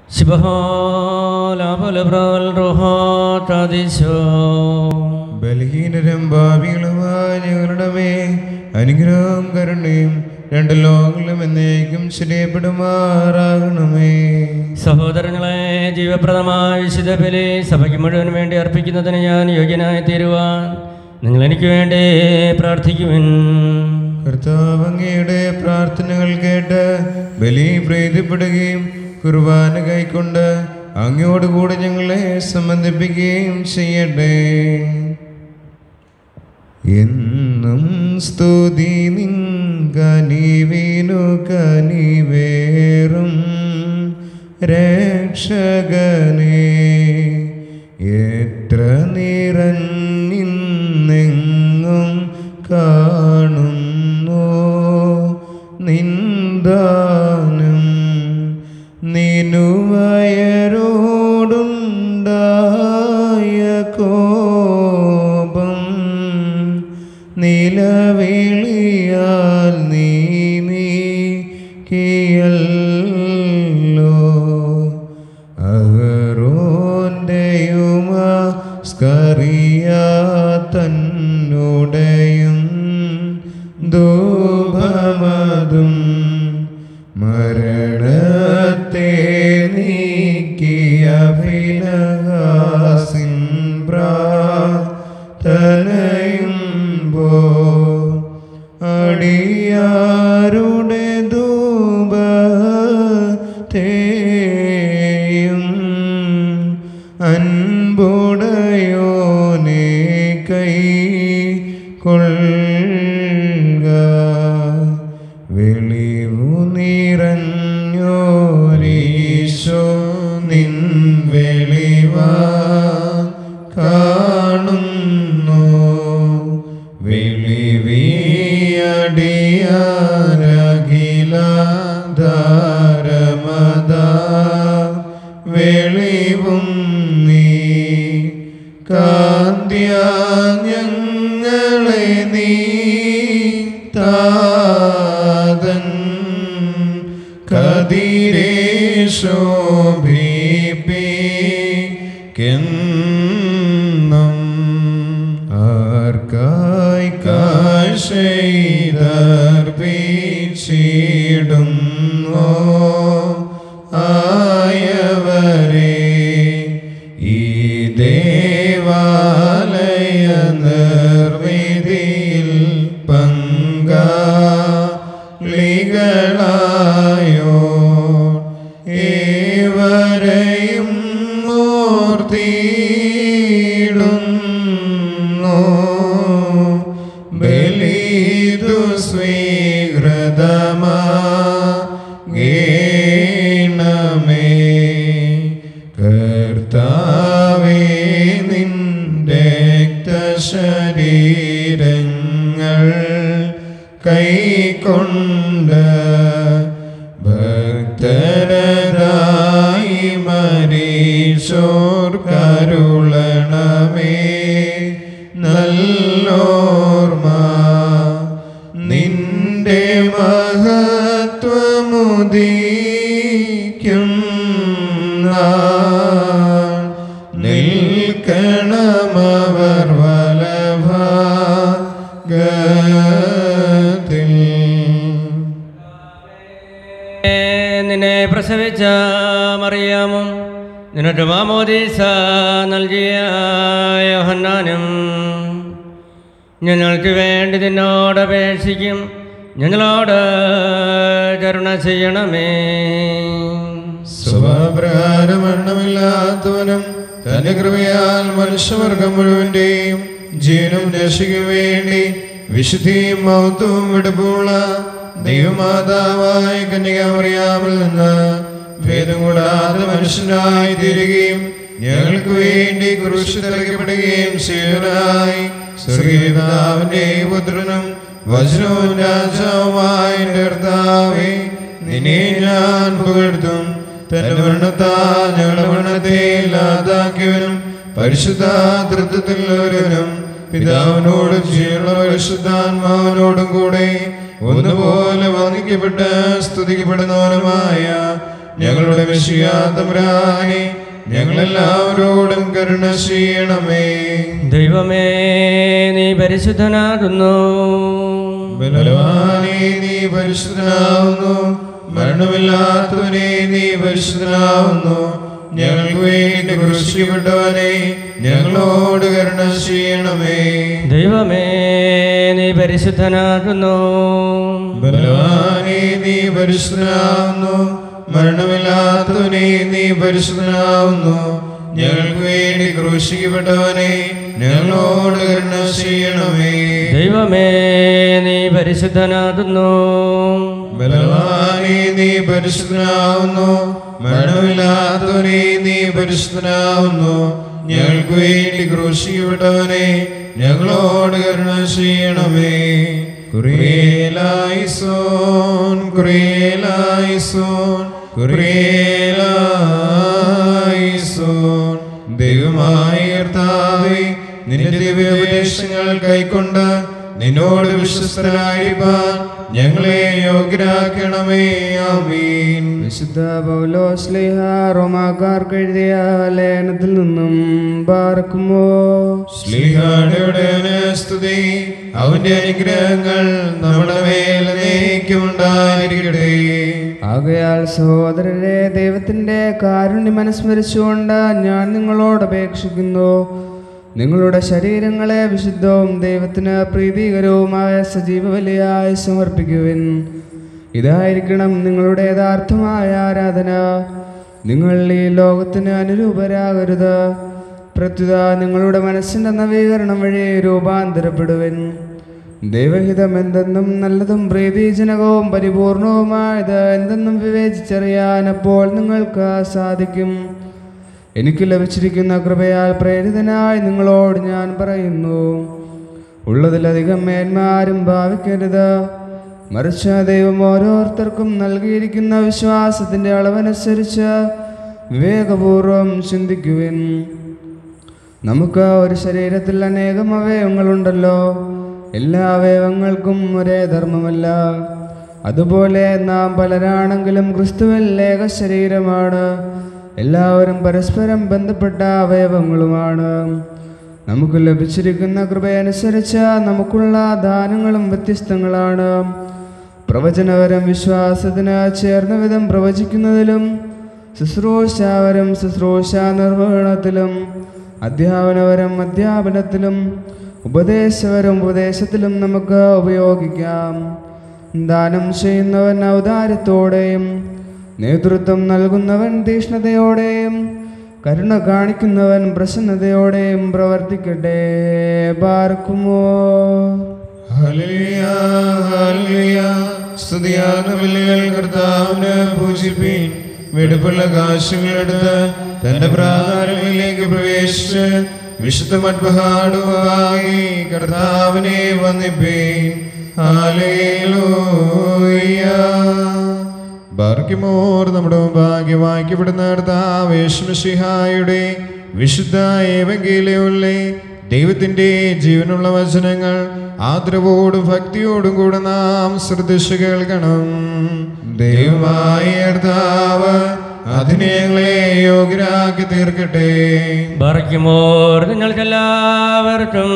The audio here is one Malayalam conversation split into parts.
ബലഹീനരും ഭാവികളുമായ ഞങ്ങളുടെ മേൽ അനുഗ്രഹവും കരുണയും രണ്ട് ലോകങ്ങളും എന്നേക്കും ശരിയപ്പെടുമാറാകണമേ സഹോദരങ്ങളെ ജീവപ്രദമായ വിശുദ്ധ ബലി സഭയ്ക്ക് മുഴുവൻ വേണ്ടി അർപ്പിക്കുന്നതിന് ഞാൻ യോഗ്യനായി തീരുവാൻ നിങ്ങൾ എനിക്ക് വേണ്ടി പ്രാർത്ഥിക്കുവിൻ കർത്താവ് അങ്ങയുടെ പ്രാർത്ഥനകൾ കേട്ട് ബലി പ്രീതിപ്പെടുകയും കുർബാന കൈക്കൊണ്ട് അങ്ങയോടുകൂടെ ഞങ്ങളെ സംബന്ധിപ്പിക്കുകയും ചെയ്യട്ടെ എന്നും സ്തുതി നിൻ കനിവിനു കനിവേറും രക്ഷകനെ എത്ര നിറഞ്ഞിന്നെങ്ങും കാണുന്നു നിന്ദാനം നിനുവയരോടുണ്ടായ കോപം നിലവിളിയാൽ നീ നീക്കിയല്ലോ അഹറോന്റെയുമ സ്കറിയ തന്നുടയും ധൂപമതും മരണത്തെ നീക്കിയ ഫിലഹാസിൻ പ്രാർത്ഥനയും പോ അടിയാരുടെ ധൂപത്തെയും അൻപുടയോനെ കൈ കൊള്ളുക വെളിവു നിറഞ്ഞോരീശോ നിൻ വെളിവാ കാണുന്നു വെളിവിയടിയാരകില ധാരമത വെളിവും നീ കാന്ത്യാഞ്ഞങ്ങളെ നീ താതൻ കതിരേശോഭിപ്പിക്കെന്നും ആർക്കായി കാശൈതർപ്പിച്ചിടുന്നോ ആയവരെ ഈ ദേവാലയ നിർവിധിയിൽ പങ്കാളികളായോ ഏവരെയും മൂർത്തിയിടുന്നു ബലിതു സ്വീകൃതമാ ഗേണമേ കർത്താവേ നിന്റെ ശരീരങ്ങൾ കൈക്കൊണ്ട് ഭക്തരതായി മരീശോർ കരുളണമേ നല്ലോർമ്മ നിന്റെ മഹത്വമുദീക്കും നാൾ നിൽക്കണമവർ വലഭാഗത്തിൽ നിന്നെ പ്രസവിച്ച മറിയാമും നിനക്ക് മാമോദീസ നൽകിയ യോഹന്നാനും ഞങ്ങൾക്ക് വേണ്ടി നിന്നോട് അപേക്ഷിക്കും ഞങ്ങളോട് കരുണ ചെയ്യണമേ സ്വപ്രകാരം എണ്ണമില്ലാത്തവനും തന്റെ കൃപയാൽ മനുഷ്യവർഗം മുഴുവന്റെയും ജീവനും രക്ഷയ്ക്കും വേണ്ടി വിശുദ്ധിയും മഹത്വവും വിടുപ്പുള്ള ദൈവമാതാവായ കന്യകാമറിയാമിൽ നിന്ന് ഭേദം കൂടാതെ മനുഷ്യനായി തീരുകയും ഞങ്ങൾക്ക് വേണ്ടി കുരിശ് തിളക്കപ്പെടുകയും ചെയ്തവനായി സ്വർഗീയപിതാവിന്റെ പുത്രനും വജ്രവും രാജാവുമായ എൻ്റെ കർത്താവേ നിന്നെ ഞാൻ പുകഴ്ത്തും തന്റെ മരണത്താൽ ഞങ്ങളുടെ മരണത്തെ ഇല്ലാതാക്കിയവനും പരിശുദ്ധ തൃത്വത്തിൽ ഒരുവനും പിതാവിനോടും ജീവനുള്ള പരിശുദ്ധാത്മാവിനോടും കൂടെ ഒന്നുപോലെ വന്ദിക്കപ്പെട്ട് സ്തുതിക്കപ്പെടുന്നവനുമായ ഞങ്ങളുടെ വിഷയാതമരാനെ ഞങ്ങളെല്ലാവരോടും കരുണ ചെയ്യണമേ ദൈവമേ നീ പരിശുദ്ധനാകുന്നു ബലവാനെ നീ പരിശുദ്ധനാവുന്നു മരണമില്ലാത്തവനെ നീ പരിശുദ്ധനാവുന്നു ഞങ്ങൾക്ക് വേണ്ടി കൃഷിപ്പെട്ടവനെ ഞങ്ങളോട് കരുണ ചെയ്യണമേ ദൈവമേ നീ പരിശുദ്ധനാകുന്നു ബലവാനെ നീ പരിശുദ്ധനാവുന്നു മരണമില്ലാത്തവനെ നീ പരിശുദ്ധനാവുന്നു ഞങ്ങൾക്ക് വേണ്ടി ക്രൂശിക്കപ്പെട്ടവനെ ഞങ്ങളോട് കരുണ ചെയ്യണമേ ദൈവമേ നീ പരിശുദ്ധനാകുന്നു ബലവാനെ നീ പരിശുദ്ധനാവുന്നു മരണമില്ലാത്തവനെ നീ പരിശുദ്ധനാവുന്നു ഞങ്ങൾക്ക് വേണ്ടി ക്രൂശിക്കപ്പെട്ടവനെ ഞങ്ങളോട് കരുണ ചെയ്യണമേ കുറിയേലായിസോൻ കുറിയേലായിസോൻ കുറിയേലായിസോൻ ദൈവമായ കർത്താവേ നിന്റെ ദിവ്യോപദേശങ്ങൾ കൈക്കൊണ്ട് നിന്നോട് വിശ്വസ്തരായിരിക്കാൻ ഞങ്ങളെ യോഗ്യരാക്കണമേ ആമീൻ വിശുദ്ധ പൗലോസ്ലിഹ റോമാക്കാർക്ക് എഴുതിയ ലേഖനത്തിൽ നിന്നും പാർക്കുമോ ശ്ലീഹായുടെ സ്തുതി അവന്റെ അനുഗ്രഹങ്ങൾ നമ്മുടെ മേൽ നീക്കുണ്ടായിരിക്കട്ടെ ആകയാൽ സഹോദരരെ ദൈവത്തിന്റെ കാരുണ്യം അനുസ്മരിച്ചുകൊണ്ട് ഞാൻ നിങ്ങളോട് അപേക്ഷിക്കുന്നു നിങ്ങളുടെ ശരീരങ്ങളെ വിശുദ്ധവും ദൈവത്തിന് പ്രീതികരവുമായ സജീവ ബലിയായി സമർപ്പിക്കുവിൻ ഇതായിരിക്കണം നിങ്ങളുടെ യഥാർത്ഥമായ ആരാധന നിങ്ങൾ ഈ ലോകത്തിന് അനുരൂപരാകരുത് പ്രത്യുത നിങ്ങളുടെ മനസ്സിൻ്റെ നവീകരണം വഴി രൂപാന്തരപ്പെടുവിൻ ദൈവഹിതം എന്തെന്നും നല്ലതും പ്രീതിജനകവും പരിപൂർണവുമായത് എന്തെന്നും വിവേചിച്ചറിയാൻ അപ്പോൾ നിങ്ങൾക്ക് സാധിക്കും എനിക്ക് ലഭിച്ചിരിക്കുന്ന കൃപയാൽ പ്രേരിതനായി നിങ്ങളോട് ഞാൻ പറയുന്നു ഉള്ളതിലധികം മേന്മാരും ഭാവിക്കരുത് മറിച്ച് ദൈവം ഓരോരുത്തർക്കും നൽകിയിരിക്കുന്ന വിശ്വാസത്തിൻ്റെ അളവനുസരിച്ച് വിവേകപൂർവം ചിന്തിക്കുവിൻ നമുക്ക് ഒരു ശരീരത്തിൽ അനേകം അവയവങ്ങളുണ്ടല്ലോ എല്ലാ അവയവങ്ങൾക്കും ഒരേ ധർമ്മമല്ല അതുപോലെ നാം പലരാണെങ്കിലും ക്രിസ്തുവിൽ ഏക ശരീരമാണ് എല്ലാവരും പരസ്പരം ബന്ധപ്പെട്ട അവയവങ്ങളുമാണ് നമുക്ക് ലഭിച്ചിരിക്കുന്ന കൃപയനുസരിച്ച് നമുക്കുള്ള ദാനങ്ങളും വ്യത്യസ്തങ്ങളാണ് പ്രവചനവരം വിശ്വാസത്തിന് ചേർന്ന വിധം പ്രവചിക്കുന്നതിലും ശുശ്രൂഷാവരം ശുശ്രൂഷ നിർവഹണത്തിലും അധ്യാപനവരം അധ്യാപനത്തിലും ഉപദേശവരം ഉപദേശത്തിലും നമുക്ക് ഉപയോഗിക്കാം ദാനം ചെയ്യുന്നവൻ ഔദാര്യത്തോടെയും നേതൃത്വം നൽകുന്നവൻ തീഷ്ണതയോടെയും കരുണ കാണിക്കുന്നവൻ പ്രസന്നതയോടെയും പ്രവർത്തിക്കട്ടെ പാർക്കുമോ ഹല്ലേലൂയ, ഹല്ലേലൂയ. സ്തുതിയാർന്ന വിളികൾ കർത്താവിന് പൂജിപ്പീൻ വെടുപ്പുള്ള കാശുകളെടുത്ത് തന്റെ പ്രാകാരങ്ങളിലേക്ക് പ്രവേശിച്ച് വിശുദ്ധ മഡ്ബഹാടുവായി കർത്താവിനെ വന്നിപ്പീൻ ഹല്ലേലൂയ. ബാർക്കിമോർ നമ്മുടെ മുമ്പാകെ വായിക്കപ്പെടുന്ന കർത്താവേശ്മസിഹായുടെ വിശുദ്ധ ഏവങ്കയിലെ ദൈവത്തിൻ്റെ ജീവനുള്ള വചനങ്ങൾ ആദരവോടും ഭക്തിയോടും കൂടെ നാം ശ്രദ്ധിച്ചു കേൾക്കണം ദൈവമായ കർത്താവ് അതിനെ ഞങ്ങളെ യോഗ്യരാക്കി തീർക്കട്ടെ ബറയ്ക്കുമോർ നിങ്ങൾക്കെല്ലാവർക്കും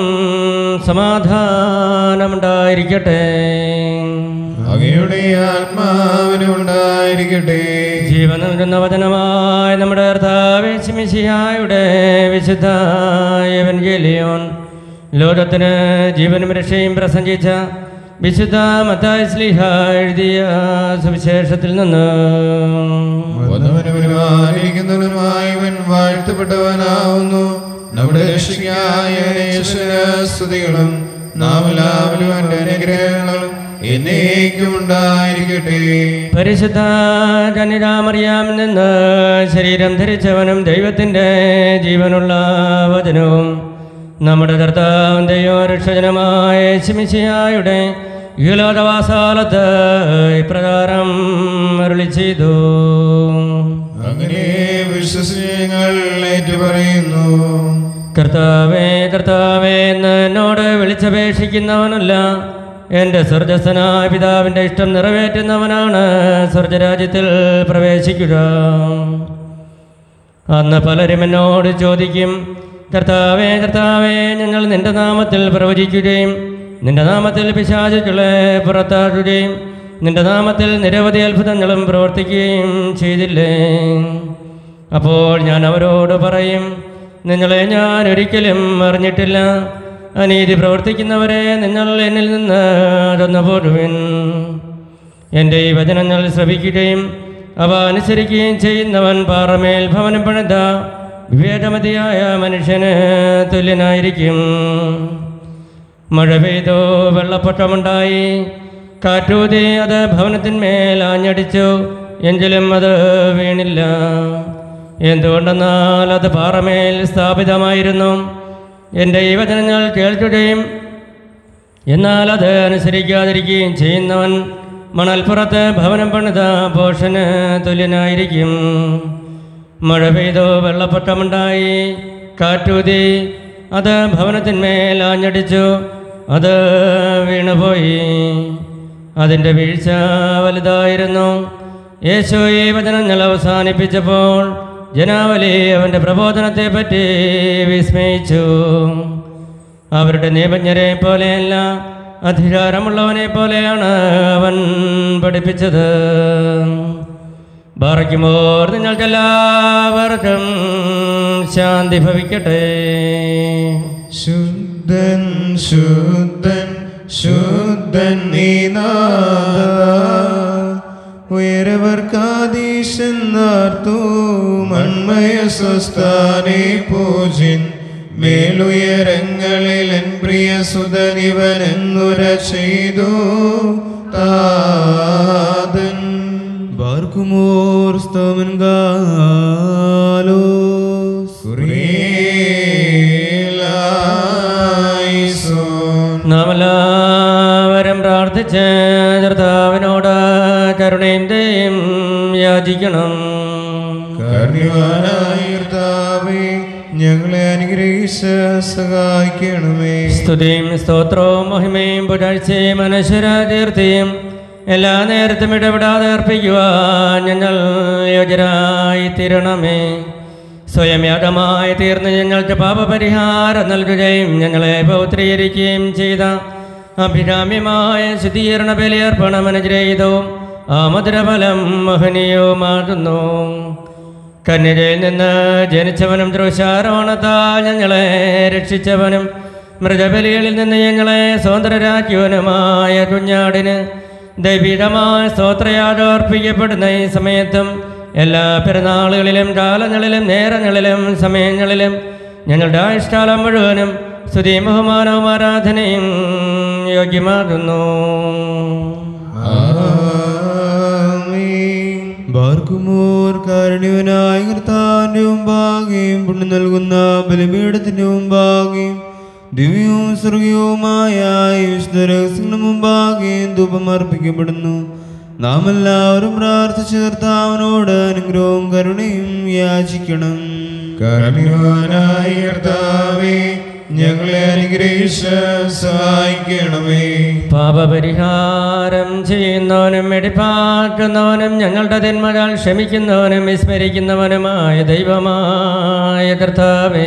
സമാധാനമുണ്ടായിരിക്കട്ടെ അങ്ങയുടെ ആത്മാവിനും ഉണ്ടായിരിക്കട്ടെ ജീവൻ നൽകുന്ന വചനമായ നമ്മുടെ കർത്താവേശിമിശിഹായുടെ വിശുദ്ധ എവൻഗേലിയോൻ ലോകത്തിന് ജീവനും രക്ഷയും പ്രസംഗിച്ച വിശുദ്ധ മത്തായി സ്ലിഹ എഴുതിയ സുവിശേഷത്തിൽ നിന്ന് വന്നവനും വരുവാനിരിക്കുന്നവനുമായി ഇവൻ വാഴ്ത്തപ്പെട്ടവനാവുന്നു നമ്മുടെ രക്ഷയ്ക്കായ യേശുവിന് സ്തുതികളും നാം എല്ലാവരും അവന്റെ അനുഗ്രഹങ്ങളും എന്നേക്കും ഉണ്ടായിരിക്കട്ടെ പരിശുദ്ധ കനിരാമറിയാമിൽ നിന്ന് ശരീരം ധരിച്ചവനും ദൈവത്തിൻ്റെ ജീവനുള്ള വചനവും നമ്മുടെ കർത്താവിൻ്റെയോ രക്ഷകനുമായ ശിമിശിയായുടെ യുലോകവാസാലത്ത് ഇപ്രകാരം അരുളി ചെയ്തു അങ്ങനെ വിശ്വസനങ്ങൾ ഏറ്റുപറയുന്നു കർത്താവേ കർത്താവേ എന്ന് എന്നോട് വിളിച്ചപേക്ഷിക്കുന്നവനല്ല എൻ്റെ സ്വർഗസ്ഥനായ പിതാവിൻ്റെ ഇഷ്ടം നിറവേറ്റുന്നവനാണ് സ്വർഗരാജ്യത്തിൽ പ്രവേശിക്കുക അന്ന് പലരും എന്നോട് ചോദിക്കും കർത്താവേ കർത്താവേ ഞങ്ങൾ നിന്റെ നാമത്തിൽ പ്രവചിക്കുകയും നിന്റെ നാമത്തിൽ പിശാചുക്കളെ പുറത്താക്കുകയും നിന്റെ നാമത്തിൽ നിരവധി അത്ഭുതങ്ങളും പ്രവർത്തിക്കുകയും ചെയ്തില്ലേ അപ്പോൾ ഞാൻ അവരോട് പറയും നിങ്ങളെ ഞാൻ ഒരിക്കലും അറിഞ്ഞിട്ടില്ല അനീതി പ്രവർത്തിക്കുന്നവരെ നിങ്ങൾ എന്നിൽ നിന്ന് അകന്നു പോടുവിൻ എൻ്റെ ഈ വചനങ്ങൾ ശ്രവിക്കുകയും അവ അനുസരിക്കുകയും ചെയ്യുന്നവൻ പാറമേൽ ഭവനം പണിത വിവേകമതിയായ മനുഷ്യന് തുല്യനായിരിക്കും മഴ പെയ്തോ വെള്ളപ്പൊക്കമുണ്ടായി കാറ്റൂതി അത് ഭവനത്തിന്മേൽ ആഞ്ഞടിച്ചു എങ്കിലും അത് വീണില്ല എന്തുകൊണ്ടെന്നാൽ അത് പാറമേൽ സ്ഥാപിതമായിരുന്നു എൻ്റെ ഈ വചനങ്ങൾ കേൾക്കുകയും എന്നാൽ അത് അനുസരിക്കാതിരിക്കുകയും ചെയ്യുന്നവൻ മണൽപ്പുറത്ത് ഭവനം പണിത പോഷന് തുല്യനായിരിക്കും മഴ പെയ്തോ വെള്ളപ്പൊക്കമുണ്ടായി കാറ്റൂതി അത് ഭവനത്തിന്മേൽ ആഞ്ഞടിച്ചു അത് വീണുപോയി അതിൻ്റെ വീഴ്ച വലുതായിരുന്നു യേശു ഈ വചനങ്ങൾ അവസാനിപ്പിച്ചപ്പോൾ ജനാവലി അവൻ്റെ പ്രബോധനത്തെപ്പറ്റി വിസ്മയിച്ചു അവരുടെ നിയമജ്ഞരെ പോലെയല്ല അധികാരമുള്ളവനെ പോലെയാണ് അവൻ പഠിപ്പിച്ചത് ബാറയ്ക്കുമോർ നിങ്ങൾക്കെല്ലാവർക്കും ശാന്തി ഭവിക്കട്ടെ ശുദ്ധൻ ശുദ്ധൻ ശുദ്ധൻ നീനാഥ ഉയരവർക്കാദീശൻ നാർത്തു മൺമയ സ്വസ്ഥാനെ പൂജിൻ മേലുയരങ്ങളിൽ എൻ പ്രിയ സുതനിവൻ എന്നുര ചെയ്തു താതൻ Barkumor stamen galos കുറിയേലായിസോൻ നാം എല്ലാവരും പ്രാർത്ഥിച്ച് കർത്താവിനോട് കരുണയും ദയും യാചിക്കണം കാരുണ്യവാനായ കർത്താവേ, ഞങ്ങളെ അനുഗ്രഹിച്ച് സഹായിക്കണമേ സ്തുതിയും സ്തോത്രവും മഹിമയും പുകഴ്ചയും അനശ്വരകീർത്തിയും എല്ലാ നേരത്തും ഇടപെടാതെ അർപ്പിക്കുവാൻ ഞങ്ങൾ യോഗ്യരായി തീരണമേ സ്വയം യാഗമായി തീർന്ന് ഞങ്ങൾക്ക് പാപപരിഹാരം നൽകുകയും ഞങ്ങളെ പൗത്രീകരിക്കുകയും ചെയ്ത അഭിരാമ്യമായ ശുദ്ധീകരണ ബലിയർപ്പണം അനുഗ്രഹീതവും ആ മധുരഫലം മഹനീയവുമാകുന്നു കന്യകയിൽ നിന്ന് ജനിച്ചവനും ദ്രോശാരോണത്താൽ ഞങ്ങളെ രക്ഷിച്ചവനും മൃഗബലികളിൽ നിന്ന് ഞങ്ങളെ സ്വതന്ത്രരാക്കിയവനുമായ കുഞ്ഞാടിന് ദൈവികമായ സ്തോത്രയാഗം അർപ്പിക്കപ്പെടുന്ന ഈ സമയത്തും എല്ലാ പെരുന്നാളുകളിലും കാലങ്ങളിലും നേരങ്ങളിലും സമയങ്ങളിലും ഞങ്ങളുടെ ആയുഷ്കാലം മുഴുവനും സ്തുതിയും ബഹുമാനവും ആരാധനയും യോഗ്യമാകുന്നു ആമേൻ. ബാർക്കുമോർ കാരുണ്യവനായ കർത്താവിന്റെ മുമ്പാകെയും പുണ്യം നൽകുന്ന ബലിപീഠത്തിന്റെ മുമ്പാകെയും ദിവ്യവും സ്വർഗീയവുമായ ഈ വിശുദ്ധ രഹസ്യങ്ങളുടെ മുമ്പാകെയും ധൂപം അർപ്പിക്കപ്പെടുന്നു നാം എല്ലാവരും പ്രാർത്ഥിച്ച് കർത്താവിനോട് അനുഗ്രഹവും കരുണയും യാചിക്കണം കാരുണ്യവാനായ കർത്താവേ ഞങ്ങളെ അനുഗ്രഹിച്ച് സഹായിക്കണമേ പാപപരിഹാരം ചെയ്യുന്നവനും വെടിപ്പാക്കുന്നവനും ഞങ്ങളുടെ തിന്മകൾ ക്ഷമിക്കുന്നവനും വിസ്മരിക്കുന്നവനുമായ ദൈവമായ കർത്താവേ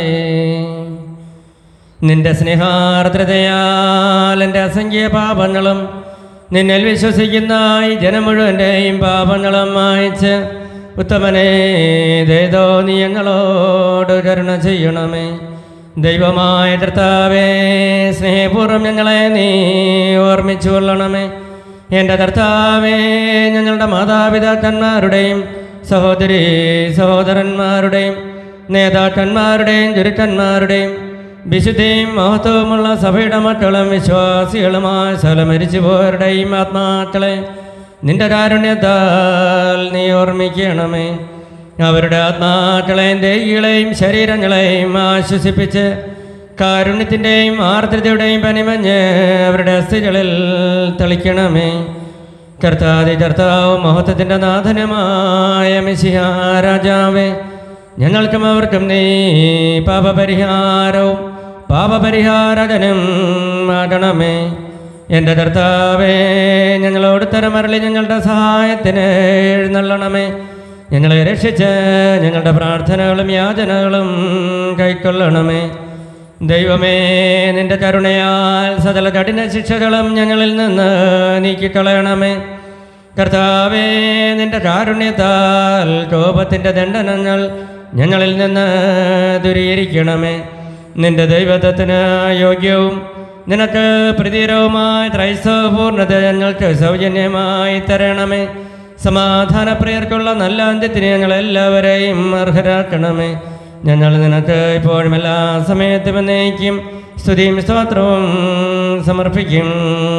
നിന്റെ സ്നേഹാർദ്രതയാൽ എൻ്റെ അസംഖ്യ പാപങ്ങളും നിന്നിൽ വിശ്വസിക്കുന്ന ഈ ജനം മുഴുവൻ്റെയും പാപങ്ങളും മായച്ച് ഉത്തമനെ ദേതോ നീ ഞങ്ങളോട് കരുണ ചെയ്യണമേ ദൈവമായ കർത്താവേ സ്നേഹപൂർവ്വം ഞങ്ങളെ നീ ഓർമ്മിച്ചു കൊള്ളണമേ എൻ്റെ കർത്താവേ ഞങ്ങളുടെ മാതാപിതാക്കന്മാരുടെയും സഹോദരി സഹോദരന്മാരുടെയും നേതാക്കന്മാരുടെയും ഗുരുക്കന്മാരുടെയും വിശുദ്ധിയും മഹത്വമുള്ള സഭയുടെ മക്കളും വിശ്വാസികളുമായ സ്ഥലം മരിച്ചുപോയവരുടെയും ആത്മാക്കളെ നിന്റെ കാരുണ്യത്താൽ നീ ഓർമ്മിക്കണമേ അവരുടെ ആത്മാക്കളെയും ദേഹികളെയും ശരീരങ്ങളെയും ആശ്വസിപ്പിച്ച് കാരുണ്യത്തിൻ്റെയും ആർദ്രതയുടെയും പനിമഞ്ഞ് അവരുടെ അസ്ഥികളിൽ തളിക്കണമേ കർത്താതി കർത്താവ് മഹത്വത്തിൻ്റെ നാഥനുമായ മിശിഹ രാജാവേ ഞങ്ങൾക്കും അവർക്കും നീ പാപപരിഹാരവും പാപപരിഹാരകനും ആകണമേ എൻ്റെ കർത്താവേ ഞങ്ങളോട് തരമരളി ഞങ്ങളുടെ സഹായത്തിന് എഴുന്നള്ളണമേ ഞങ്ങളെ രക്ഷിച്ച് ഞങ്ങളുടെ പ്രാർത്ഥനകളും യാചനകളും കൈക്കൊള്ളണമേ ദൈവമേ നിന്റെ കരുണയാൽ സകല കഠിന ശിക്ഷകളും ഞങ്ങളിൽ നിന്ന് നീക്കിക്കളയണമേ കർത്താവേ നിന്റെ കാരുണ്യത്താൽ കോപത്തിൻ്റെ ദണ്ഡനങ്ങൾ ഞങ്ങളിൽ നിന്ന് ദൂരീകരിക്കണമേ നിന്റെ ദൈവത്വത്തിന് യോഗ്യവും നിനക്ക് പ്രതീരവുമായ ക്രൈസ്തവ പൂർണ്ണത ഞങ്ങൾക്ക് സൗജന്യമായി തരണമേ സമാധാനപ്രിയർക്കുള്ള നല്ല അന്ത്യത്തിന് ഞങ്ങളെല്ലാവരെയും അർഹരാക്കണമേ ഞങ്ങൾ നിനക്ക് ഇപ്പോഴും എല്ലാ സമയത്തും എന്നേക്കും സ്തുതിയും സ്തോത്രവും സമർപ്പിക്കും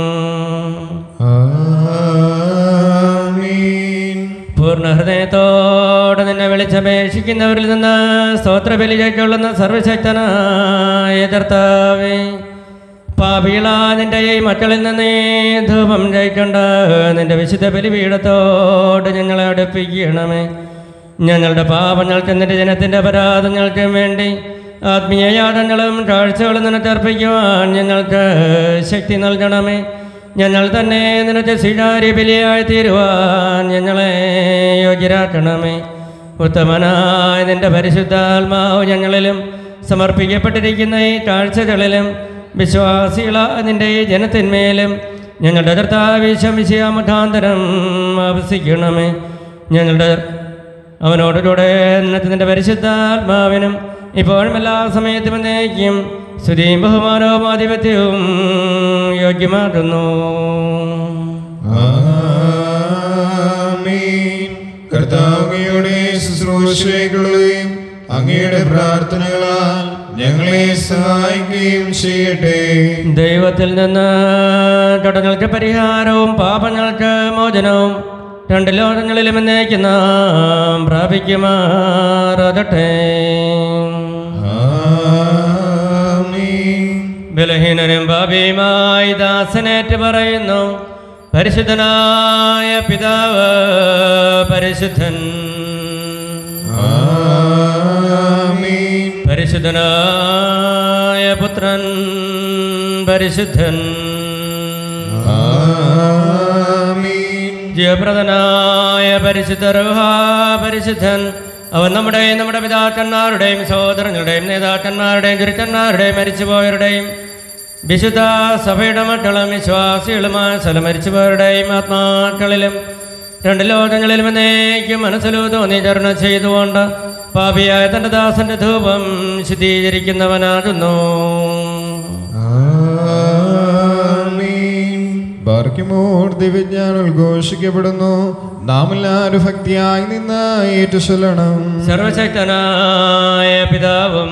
ആമീൻ പൂർണ്ണ ഹൃദയത്തോടെ നിന്നെ വിളിച്ചപേക്ഷിക്കുന്നവരിൽ നിന്ന് സ്തോത്രബലി കൈക്കൊള്ളുന്ന സർവശക്തനായ കർത്താവേ പാപികളാ നിന്റെ ഈ മക്കളിൽ നിന്ന് ഈ ധൂപം കൈക്കൊണ്ട് നിന്റെ വിശുദ്ധ ബലിപീഠത്തോട് ഞങ്ങളെ അടുപ്പിക്കണമേ ഞങ്ങളുടെ പാപങ്ങൾക്ക് നിന്റെ ജനത്തിൻ്റെ അപരാധങ്ങൾക്കും വേണ്ടി ആത്മീയ യാഗങ്ങളും കാഴ്ചകളും നിനക്കർപ്പിക്കുവാൻ ഞങ്ങൾക്ക് ശക്തി നൽകണമേ ഞങ്ങൾ തന്നെ നിനക്ക് സ്വീകാര്യ ബലിയായി തീരുവാൻ ഞങ്ങളെ യോഗ്യരാക്കണമേ ഉത്തമനായ നിന്റെ പരിശുദ്ധാത്മാവ് ഞങ്ങളിലും സമർപ്പിക്കപ്പെട്ടിരിക്കുന്ന ഈ കാഴ്ചകളിലും വിശ്വാസികളായ നിന്റെ ഈ ജനത്തിന്മേലും ഞങ്ങളുടെ കർത്താവിശമിശിയ മുഖാന്തരം ആവസിക്കണമേ ഞങ്ങളുടെ അവനോടുകൂടെ ഇന്നത്തെ നിന്റെ പരിശുദ്ധാത്മാവിനും ഇപ്പോഴും എല്ലാ സമയത്തും എന്നേക്കും സ്തുതിയും ബഹുമാനവും ആധിപത്യവും യോഗ്യമാക്കുന്നു ആമീൻ കർത്താവിയുടെ ശുശ്രൂഷകളെയും അങ്ങയുടെ പ്രാർത്ഥനകളാൽ ഞങ്ങളെ സഹായിക്കുകയും ചെയ്യട്ടെ ദൈവത്തിൽ നിന്ന് കടങ്ങൾക്ക് പരിഹാരവും പാപങ്ങൾക്ക് മോചനവും രണ്ട് ലോകങ്ങളിലും എന്നേക്കും നാം പ്രാപിക്കുമാറാകട്ടെ ആമീൻ ബലഹീനനും ഭാവിയുമായി ദാസനേറ്റ് പറയുന്നു പരിശുദ്ധനായ പിതാവ് പരിശുദ്ധൻ ആമീൻ പരിശുദ്ധനായ പുത്രൻ പരിശുദ്ധൻ ആമീൻ ജീവപ്രദനായ പരിശുദ്ധ റുഹാ പരിശുദ്ധൻ അവൻ നമ്മുടെയും നമ്മുടെ പിതാക്കന്മാരുടെയും സഹോദരങ്ങളുടെയും നേതാക്കന്മാരുടെയും ഗുരുക്കന്മാരുടെയും മരിച്ചുപോയവരുടെയും വിശുദ്ധ സഭയുടെ മക്കളും വിശ്വാസികളുമായ സ്ഥലം മരിച്ചുപോയവരുടെയും ആത്മാക്കളിലും രണ്ട് ലോകങ്ങളിലും എന്നേക്കും മനസ്സിലു തോന്നി ചരണ ചെയ്തുകൊണ്ട് പാപിയായ തൻ്റെ ദാസന്റെ ധൂപം ശുദ്ധീകരിക്കുന്നവനാകുന്നു ആമീൻ ബാർക്കിമോർ ദിവ്യജ്ഞാനം ഉദ്ഘോഷിക്കപ്പെടുന്നു നാം എല്ലാവരും ഭക്തിയായി നിന്ന് ഏറ്റുചൊല്ലണം സർവശക്തനായ പിതാവും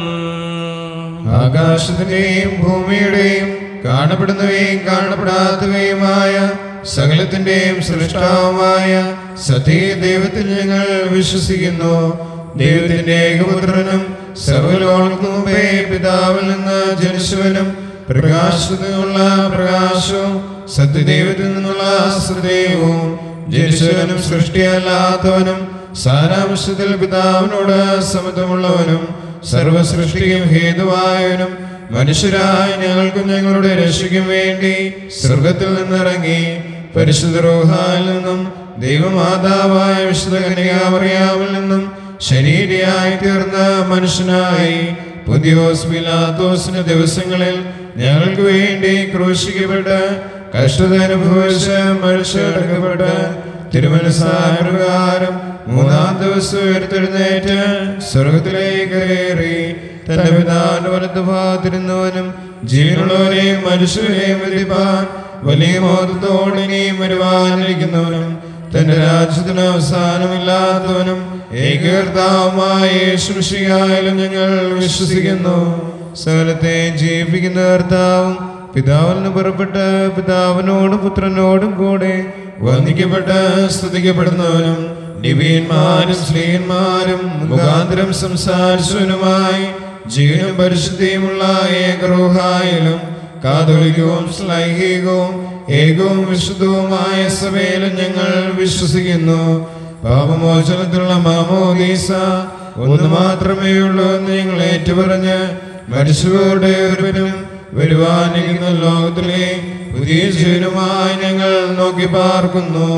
ആകാശത്തിന്റെയും ഭൂമിയുടെയും കാണപ്പെടുന്നവയും കാണപ്പെടാത്തവയുമായ സകലത്തിന്റെയും സൃഷ്ടാവുമായ സത്യ ദൈവത്തിൽ ഞങ്ങൾ വിശ്വസിക്കുന്നു ദൈവത്തിന്റെ ഏകപുത്രനും സർവലോകർക്കും മുമ്പേ പിതാവിൽ നിന്ന് ജനിച്ചവനും പ്രകാശത്തിനുള്ള പ്രകാശവും സത്യദൈവത്തിൽ നിന്നുള്ള സത്യവും ജനിച്ചവനും സൃഷ്ടിയല്ലാത്തവനും സാരാംശത്തിൽ പിതാവിനോട് സമത്വമുള്ളവനും സർവസൃഷ്ടിയും ഹേതുവായവനും മനുഷ്യരായ ഞങ്ങൾക്കും ഞങ്ങളുടെ രക്ഷയ്ക്കും വേണ്ടി സ്വർഗത്തിൽ നിന്നിറങ്ങി പരിശുദ്ധ റോഹായിൽ നിന്നും ദൈവമാതാവായ വിശുദ്ധ കന്യകാമറിയാവിൽ നിന്നും ശരീരയായി തീർന്ന മനുഷ്യനായി പുതിയോസ് പിലാത്തോസിന്റെ ദിവസങ്ങളിൽ ഞങ്ങൾക്ക് വേണ്ടി ക്രൂശിക്കപ്പെട്ട് കഷ്ടത അനുഭവിച്ച് മനുഷ്യടക്കപ്പെട്ട് തിരുമനസായ പ്രകാരം മൂന്നാം ദിവസം ഉയർത്തെഴുന്നേറ്റ് സ്വർഗത്തിലേക്ക് കയറി തന്റെ പിതാവിന്റെ വലത്ത് ഭാഗത്തിരുന്നവനും ജീവനുള്ളവരെയും മനുഷ്യരെയും വിധിപ്പാൻ വലിയ മോദത്തോടെ ഇനിയും വരുവാനിരിക്കുന്നവനും തന്റെ രാജ്യത്തിന് അവസാനമില്ലാത്തവനും ഏകീർത്താവുമായ യേശുഷിയായാലും ഞങ്ങൾ വിശ്വസിക്കുന്നു സകലത്തെ ജീവിപ്പിക്കുന്ന കർത്താവും പിതാവിൽ നിന്ന് പുറപ്പെട്ട് പിതാവിനോടും പുത്രനോടും കൂടെ വന്ദിക്കപ്പെട്ട് സ്തുതിക്കപ്പെടുന്നവനും ദിവ്യന്മാരും സ്ത്രീയന്മാരും മുഖാന്തരം സംസാരിച്ചവനുമായി ജീവനും പരിശുദ്ധിയുമുള്ള ഏകരോഹായാലും കാതോലികവും ശ്ലൈഹികവും ഏകവും വിശുദ്ധവുമായ സഭയിലും ഞങ്ങൾ വിശ്വസിക്കുന്നു പാപമോചനത്തിലുള്ള മാമോദീസ ഒന്ന് മാത്രമേ ഉള്ളൂ എന്ന് ഞങ്ങൾ ഏറ്റുപറഞ്ഞ് മരിച്ചവരുടെ ഒരുവനും വരുവാനിരിക്കുന്ന ലോകത്തിലെ പുതിയ ശീലമായി ഞങ്ങൾ നോക്കി പാർക്കുന്നു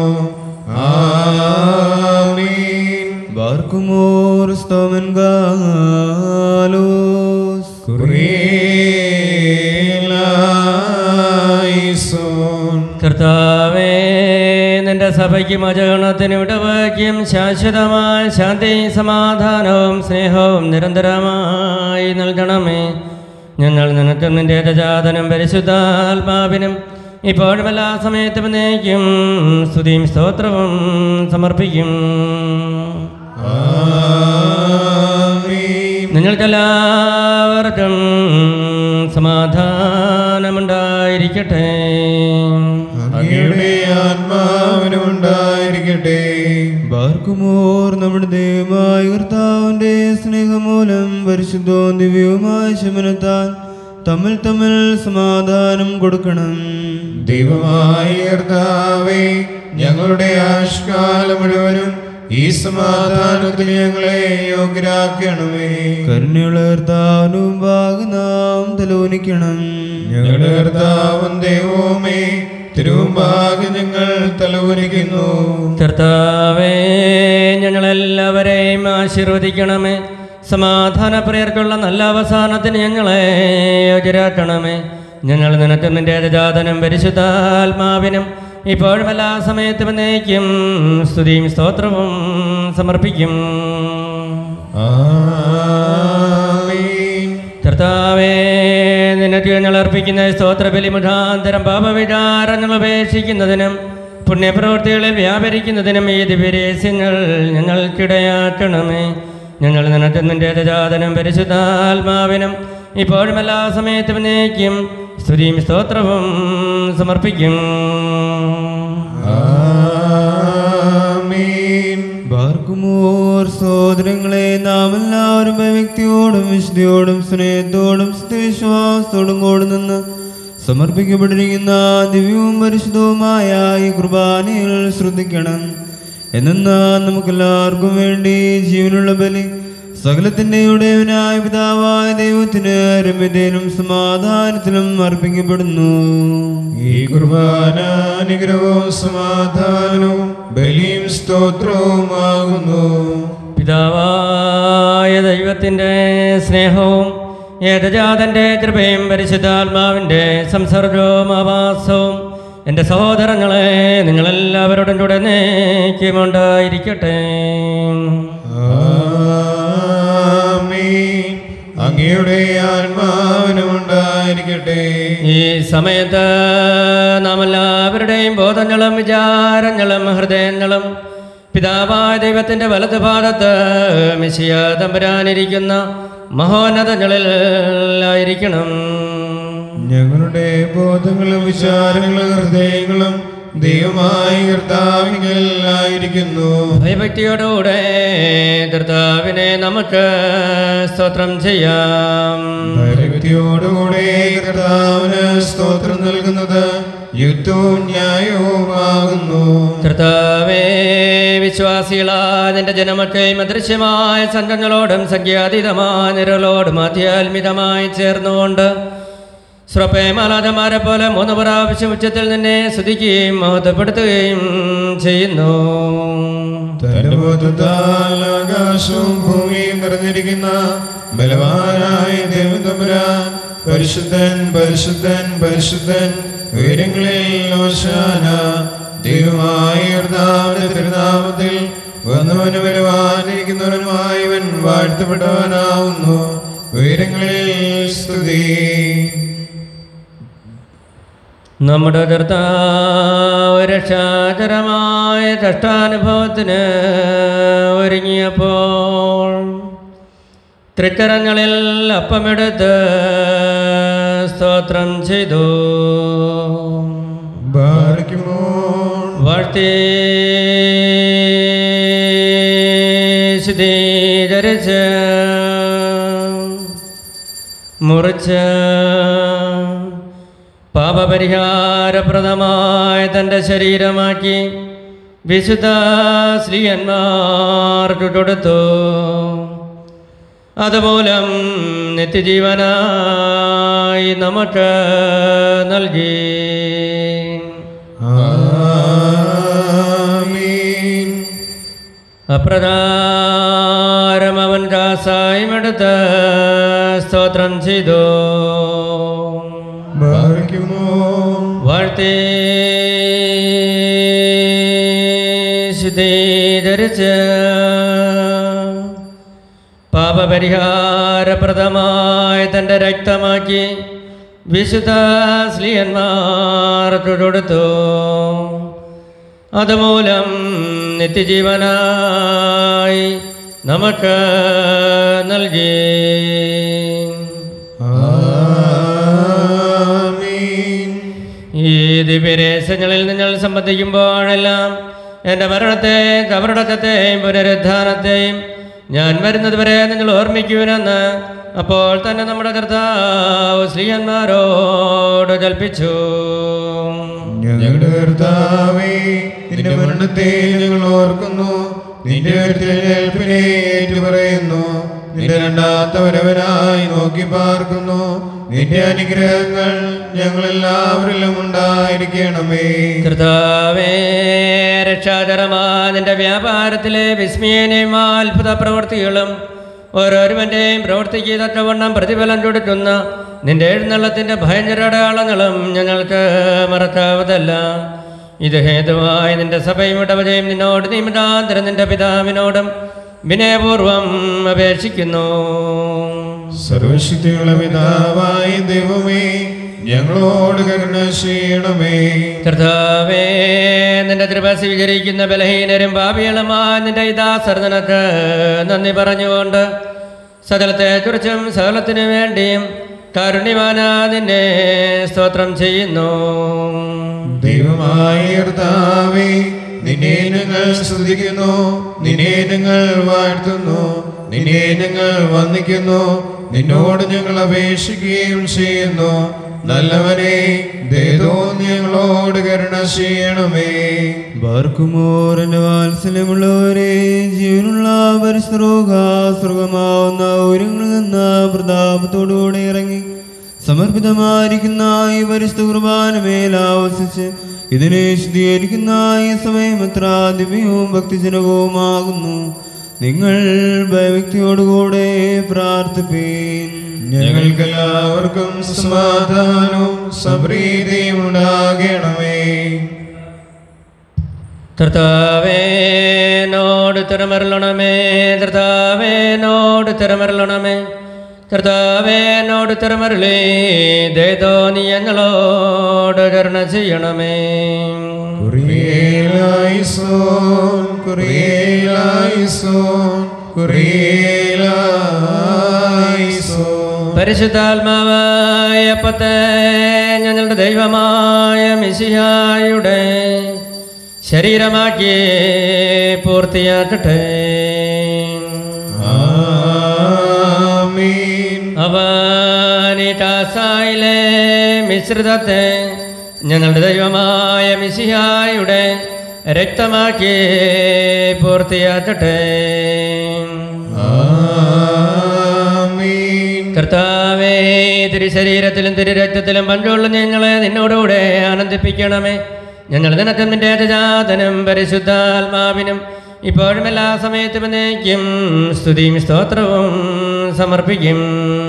ആമീൻ ബാർക്കുമോർ സ്തോമൻ ഗാലോസ് കുറിയേലായിസോൻ. കർത്താവേ നിന്റെ സഭയ്ക്കും അജഗണത്തിനും ഇടവയ്ക്കും ശാശ്വതമായ ശാന്തി സമാധാനവും സ്നേഹവും നിരന്തരമായി നൽകണമേ ഞങ്ങൾ നിനക്കും നിന്റെ രജാതനും പരിശുദ്ധാത്മാവിനും ഇപ്പോഴും എല്ലാ സമയത്തും എന്നേക്കും സ്തുതിയും സ്തോത്രവും സമർപ്പിക്കും ആമീൻ. നിങ്ങൾക്കെല്ലാവർക്കും സമാധാനമുണ്ടായിരിക്കട്ടെ അങ്ങയുടെ ആത്മാവിനും ഉണ്ടായിരിക്കട്ടെ ബാർക്കുമോർ നമ്മുടെ ദൈവമായ കർത്താവിന്റെ സ്നേഹമൂലം പരിശുദ്ധവും ദിവ്യവുമായ ശമനത്താൽ തമ്മിൽ തമ്മിൽ സമാധാനം കൊടുക്കണം ദൈവമായ കർത്താവേ ഞങ്ങളുടെ ആഷ്കാലം മുഴുവനും ഈ സമാധാനത്തിന് ഞങ്ങളെ യോഗ്യരാക്കണമേ കരുണയുള്ള കർത്താവിനും നാം തലോനിക്കണം ഞങ്ങളുടെ കർത്താവും ദൈവവുമേ തിരുവുമ്പാകെ ഞങ്ങൾ തലവുനിക്കുന്നു കർത്താവേ ഞങ്ങളെല്ലാവരെയും ആശീർവദിക്കണമേ സമാധാനപ്രിയർക്കുള്ള നല്ല അവസാനത്തിന് ഞങ്ങളെ യോഗ്യരാക്കണമേ ഞങ്ങൾ നിനക്ക് നിന്റെ രജാതനും പരിശുദ്ധാത്മാവിനും ഇപ്പോഴും എല്ലാ സമയത്തും എന്നേക്കും സ്തുതിയും സ്തോത്രവും സമർപ്പിക്കും ആമീൻ കർത്താവേ നിനക്ക് ഞങ്ങൾ അർപ്പിക്കുന്ന സ്തോത്രബലി മുഖാന്തരം പാപവിചാരങ്ങൾ ഉപേക്ഷിക്കുന്നതിനും പുണ്യപ്രവൃത്തികളിൽ വ്യാപരിക്കുന്നതിനും ഈ ദിവ്യരഹസ്യങ്ങൾ ഞങ്ങൾക്കിടയാക്കണമേ ഞങ്ങൾ നിനക്ക് നിന്റെ രജാതനം പരിശുദ്ധാത്മാവിനും ഇപ്പോഴും എല്ലാ സമയത്തും നീക്കും സ്തുതിയും സ്തോത്രവും സമർപ്പിക്കും ആമീൻ ബാർക്കുമോർ സഹോദരങ്ങളെ നാം എല്ലാവരും വ്യക്തിയോടും വിശുദ്ധിയോടും സ്നേഹത്തോടും സത്യവിശ്വാസത്തോടും കൂടെ നിന്ന് സമർപ്പിക്കപ്പെട്ടിരിക്കുന്ന ദിവ്യവും പരിശുദ്ധവുമായ ഈ കുർബാനയിൽ ശ്രദ്ധിക്കണം എന്നാൽ നമുക്കെല്ലാവർക്കും വേണ്ടി ജീവനുള്ള ബലി സകലത്തിൻ്റെ ഉടയവനായ പിതാവായ ദൈവത്തിന് രമ്യതയിലും സമാധാനത്തിലും അർപ്പിക്കപ്പെടുന്നു ഈ കുർബാന അനുഗ്രഹവും സമാധാനവും ബലിയും സ്തോത്രവുമാകുന്നു പിതാവായ ദൈവത്തിൻ്റെ സ്നേഹവും ഏകജാതൻ്റെ കൃപയും പരിശുദ്ധാത്മാവിൻ്റെ സംസർഗവും ആവാസവും എൻ്റെ സഹോദരങ്ങളെ നിങ്ങളെല്ലാവരോടും കൂടെ നേക്കുമുണ്ടായിരിക്കട്ടെ ആമീൻ അങ്ങയുടെ ആത്മാവിനും ഉണ്ടായിരിക്കട്ടെ ഈ സമയത്ത് നാം എല്ലാവരുടെയും ബോധങ്ങളും വിചാരങ്ങളും ഹൃദയങ്ങളും പിതാവായ ദൈവത്തിൻ്റെ വലതുഭാഗത്ത് മിശിയ തമ്പുരാനിരിക്കുന്ന മഹോന്നതങ്ങളിലായിരിക്കണം ഞങ്ങളുടെ ബോധങ്ങളും വിചാരങ്ങളും ഹൃദയങ്ങളും ദൈവമായി കർത്താവിലായിരിക്കുന്നു ഭയഭക്തിയോടുകൂടെ കർത്താവിനെ നമുക്ക് സ്തോത്രം ചെയ്യാം ഭയഭക്തിയോടുകൂടെ കർത്താവിന് സ്തോത്രം നൽകുന്നത് യുദ്ധവും ന്യായവുമാകുന്നു കർത്താവേ വിശ്വാസികളായ നിന്റെ ജനമൊക്കെയും അദൃശ്യമായ സംഘങ്ങളോടും സംഖ്യാതീതമായ നിരകളോടും ആധ്യാത്മികമായി ചേർന്നുകൊണ്ട് ശ്രോപ്പേമാലാജമാരെ പോലെ മൂന്ന് പ്രാവശ്യം ഉച്ചത്തിൽ നിന്നെ സ്തുതിക്കുകയും മഹത്വപ്പെടുത്തുകയും ചെയ്യുന്നു തന്റെ ബോധത്താൽ ആകാശവും ഭൂമിയും നിറഞ്ഞിരിക്കുന്ന ബലവാനായ ദൈവതമ്പുരാൻ പരിശുദ്ധൻ പരിശുദ്ധൻ പരിശുദ്ധൻ ഉയരങ്ങളിൽ ഓശാന ദൈവമായ കർത്താവിന്റെ തിരുനാമത്തിൽ വന്നവന് വരുവാനിരിക്കുന്നവനുമായവൻ വാഴ്ത്തപ്പെട്ടവനാവുന്നു ഉയരങ്ങളിൽ സ്തുതി നമ്മുടെ കർത്താവ് രക്ഷാകരമായ കഷ്ടാനുഭവത്തിന് ഒരുങ്ങിയപ്പോൾ തൃക്കരങ്ങളിൽ അപ്പമെടുത്ത് സ്തോത്രം ചെയ്തു ബാധിക്കുമോ വാഴ്ത്തി ശുദ്ധീകരിച്ച് മുറിച്ച് പാപപരിഹാരപ്രദമായ തൻ്റെ ശരീരമാക്കി വിശുദ്ധ ശ്രീയന്മാർക്ക് കൊടുത്തു അതുമൂലം നിത്യജീവനായി നമുക്ക് നൽകി ആമീൻ അപ്രകാരം അവൻ കാസായ്മെടുത്ത് സ്തോത്രം ചെയ്തു ഭാഗ്യമോ വാഴ്ത്തി ശുദ്ധീകരിച്ച് പാപപരിഹാരപ്രദമായ തൻ്റെ രക്തമാക്കി വിശുദ്ധ സ്ലീയന്മാർക്ക് കൊടുത്തു അതുമൂലം നിത്യജീവനായി നമുക്ക് നൽകി ആമീൻ ഈ ദിവ്യരഹസ്യങ്ങളിൽ നിങ്ങൾ സംബന്ധിക്കുമ്പോഴെല്ലാം എൻ്റെ മരണത്തെയും കബറടക്കത്തെയും പുനരുദ്ധാനത്തെയും ഞാൻ വരുന്നത് വരെ നിങ്ങൾ ഓർമ്മിക്കുവിനെന്ന് അപ്പോൾ തന്നെ നമ്മുടെ കർത്താവ് ശ്രീയന്മാരോട് കൽപ്പിച്ചു ഞങ്ങളുടെ കർത്താവേ നിന്റെ മരണത്തെ ഞങ്ങൾ ഓർക്കുന്നു നിന്റെ ഉയർത്തെഴുന്നേൽപ്പിനെ ഏറ്റുപറയുന്നു നിന്റെ രണ്ടാമത്തെ വരവനായി നോക്കി പാർക്കുന്നു നിന്റെ അനുഗ്രഹങ്ങൾ ഞങ്ങളെല്ലാവരിലും ഉണ്ടായിരിക്കണമേ കർത്താവേ രക്ഷാകരമാ നിന്റെ വ്യാപാരത്തിലെ വിസ്മയനെയും അത്ഭുത പ്രവൃത്തികളും ഓരോരുവൻ്റെയും പ്രവൃത്തിക്ക് തക്കവണ്ണം പ്രതിഫലം കൊടുക്കുന്ന നിന്റെ എഴുന്നള്ളത്തിൻ്റെ ഭയങ്കര അടയാളങ്ങളും ഞങ്ങൾക്ക് മറക്കാവതല്ല ഇത് ഹേതുവായി നിന്റെ സഭയും ഇടവജയും നിന്നോട് നിമിതാന്തരം നിന്റെ പിതാവിനോടും വിനയപൂർവം അപേക്ഷിക്കുന്നു സർവശക്തിയുള്ള പിതാവായ ദൈവമേ ഞങ്ങളോട് കരുണ ചെയ്യണമേ കർത്താവേ നിന്റെ കൃപ സ്വീകരിക്കുന്ന ബലഹീനരും പാപികളുമായ നിന്റെ ഇതാസർജനക്ക് നന്ദി പറഞ്ഞുകൊണ്ട് സകലത്തെ കുറിച്ചും സകലത്തിനു വേണ്ടിയും കാരുണ്യവാന നിന്നെ സ്തോത്രം ചെയ്യുന്നു ദൈവമായ കർത്താവേ നിന്നെ ഞങ്ങൾ സ്തുതിക്കുന്നു നിന്നെ ഞങ്ങൾ വാഴ്ത്തുന്നു നിന്നെ ഞങ്ങൾ വന്ദിക്കുന്നു നിന്നോട് ഞങ്ങൾ അപേക്ഷിക്കുകയും ചെയ്യുന്നു നല്ലവനെ ദേതോ ഞങ്ങളോട് കരുണ ചെയ്യണമേ ബാർക്കുമോറിന്റെ വാത്സല്യമുള്ളവരെ ജീവനുള്ള പരിശ്രോക സ്വർഗമാവുന്ന ഊരങ്ങളിൽ നിന്ന് പ്രതാപത്തോടുകൂടെ ഇറങ്ങി സമർപ്പിതമായിരിക്കുന്ന ഈ പരിശുദ്ധ കുർബാനമേൽ ആവസിച്ച് ഇതിനെ ശുദ്ധീകരിക്കുന്ന ഈ സമയം എത്ര ദിവ്യവും ഭക്തിജനകവുമാകുന്നു നിങ്ങൾ ഭയഭക്തിയോടുകൂടെ പ്രാർത്ഥിപ്പീൻ ഞങ്ങൾക്കെല്ലാവർക്കും സമാധാനവും സമൃദ്ധിയും ഉണ്ടാകണമേ കർത്താവേനോട് തിരമരളണമേ കർത്താവേനോട് തിരമരളണമേ കർത്താവേനോട് തിരമരളി ദേതോ നീ ഞങ്ങളോട് കരുണ ചെയ്യണമേ കുറിയേലായിസോൻ കുറിയേലായിസോൻ കുറിയേലായിസോൻ പരിശുദ്ധാത്മാവായ പത്തെ ഞങ്ങളുടെ ദൈവമായ മിശിഹായുടെ ശരീരമാക്കി പൂർത്തിയാക്കട്ടെ ആമീൻ അവനികാസായിലെ മിശ്രിതത്തെ ഞങ്ങളുടെ ദൈവമായ മിശിഹായുടെ രക്തമാക്കി പൂർത്തിയാക്കട്ടെ ആമീൻ കർത്താവേ തിരുശരീരത്തിലും തിരുരക്തത്തിലും പണ്ടുള്ള ഞങ്ങളെ നിന്നോടുകൂടെ ആനന്ദിപ്പിക്കണമേ ഞങ്ങൾ നിനക്കും നിന്റെ ജാതനും പരിശുദ്ധാത്മാവിനും ഇപ്പോഴും എല്ലാ സമയത്തും എന്നേക്കും സ്തുതിയും സ്തോത്രവും സമർപ്പിക്കും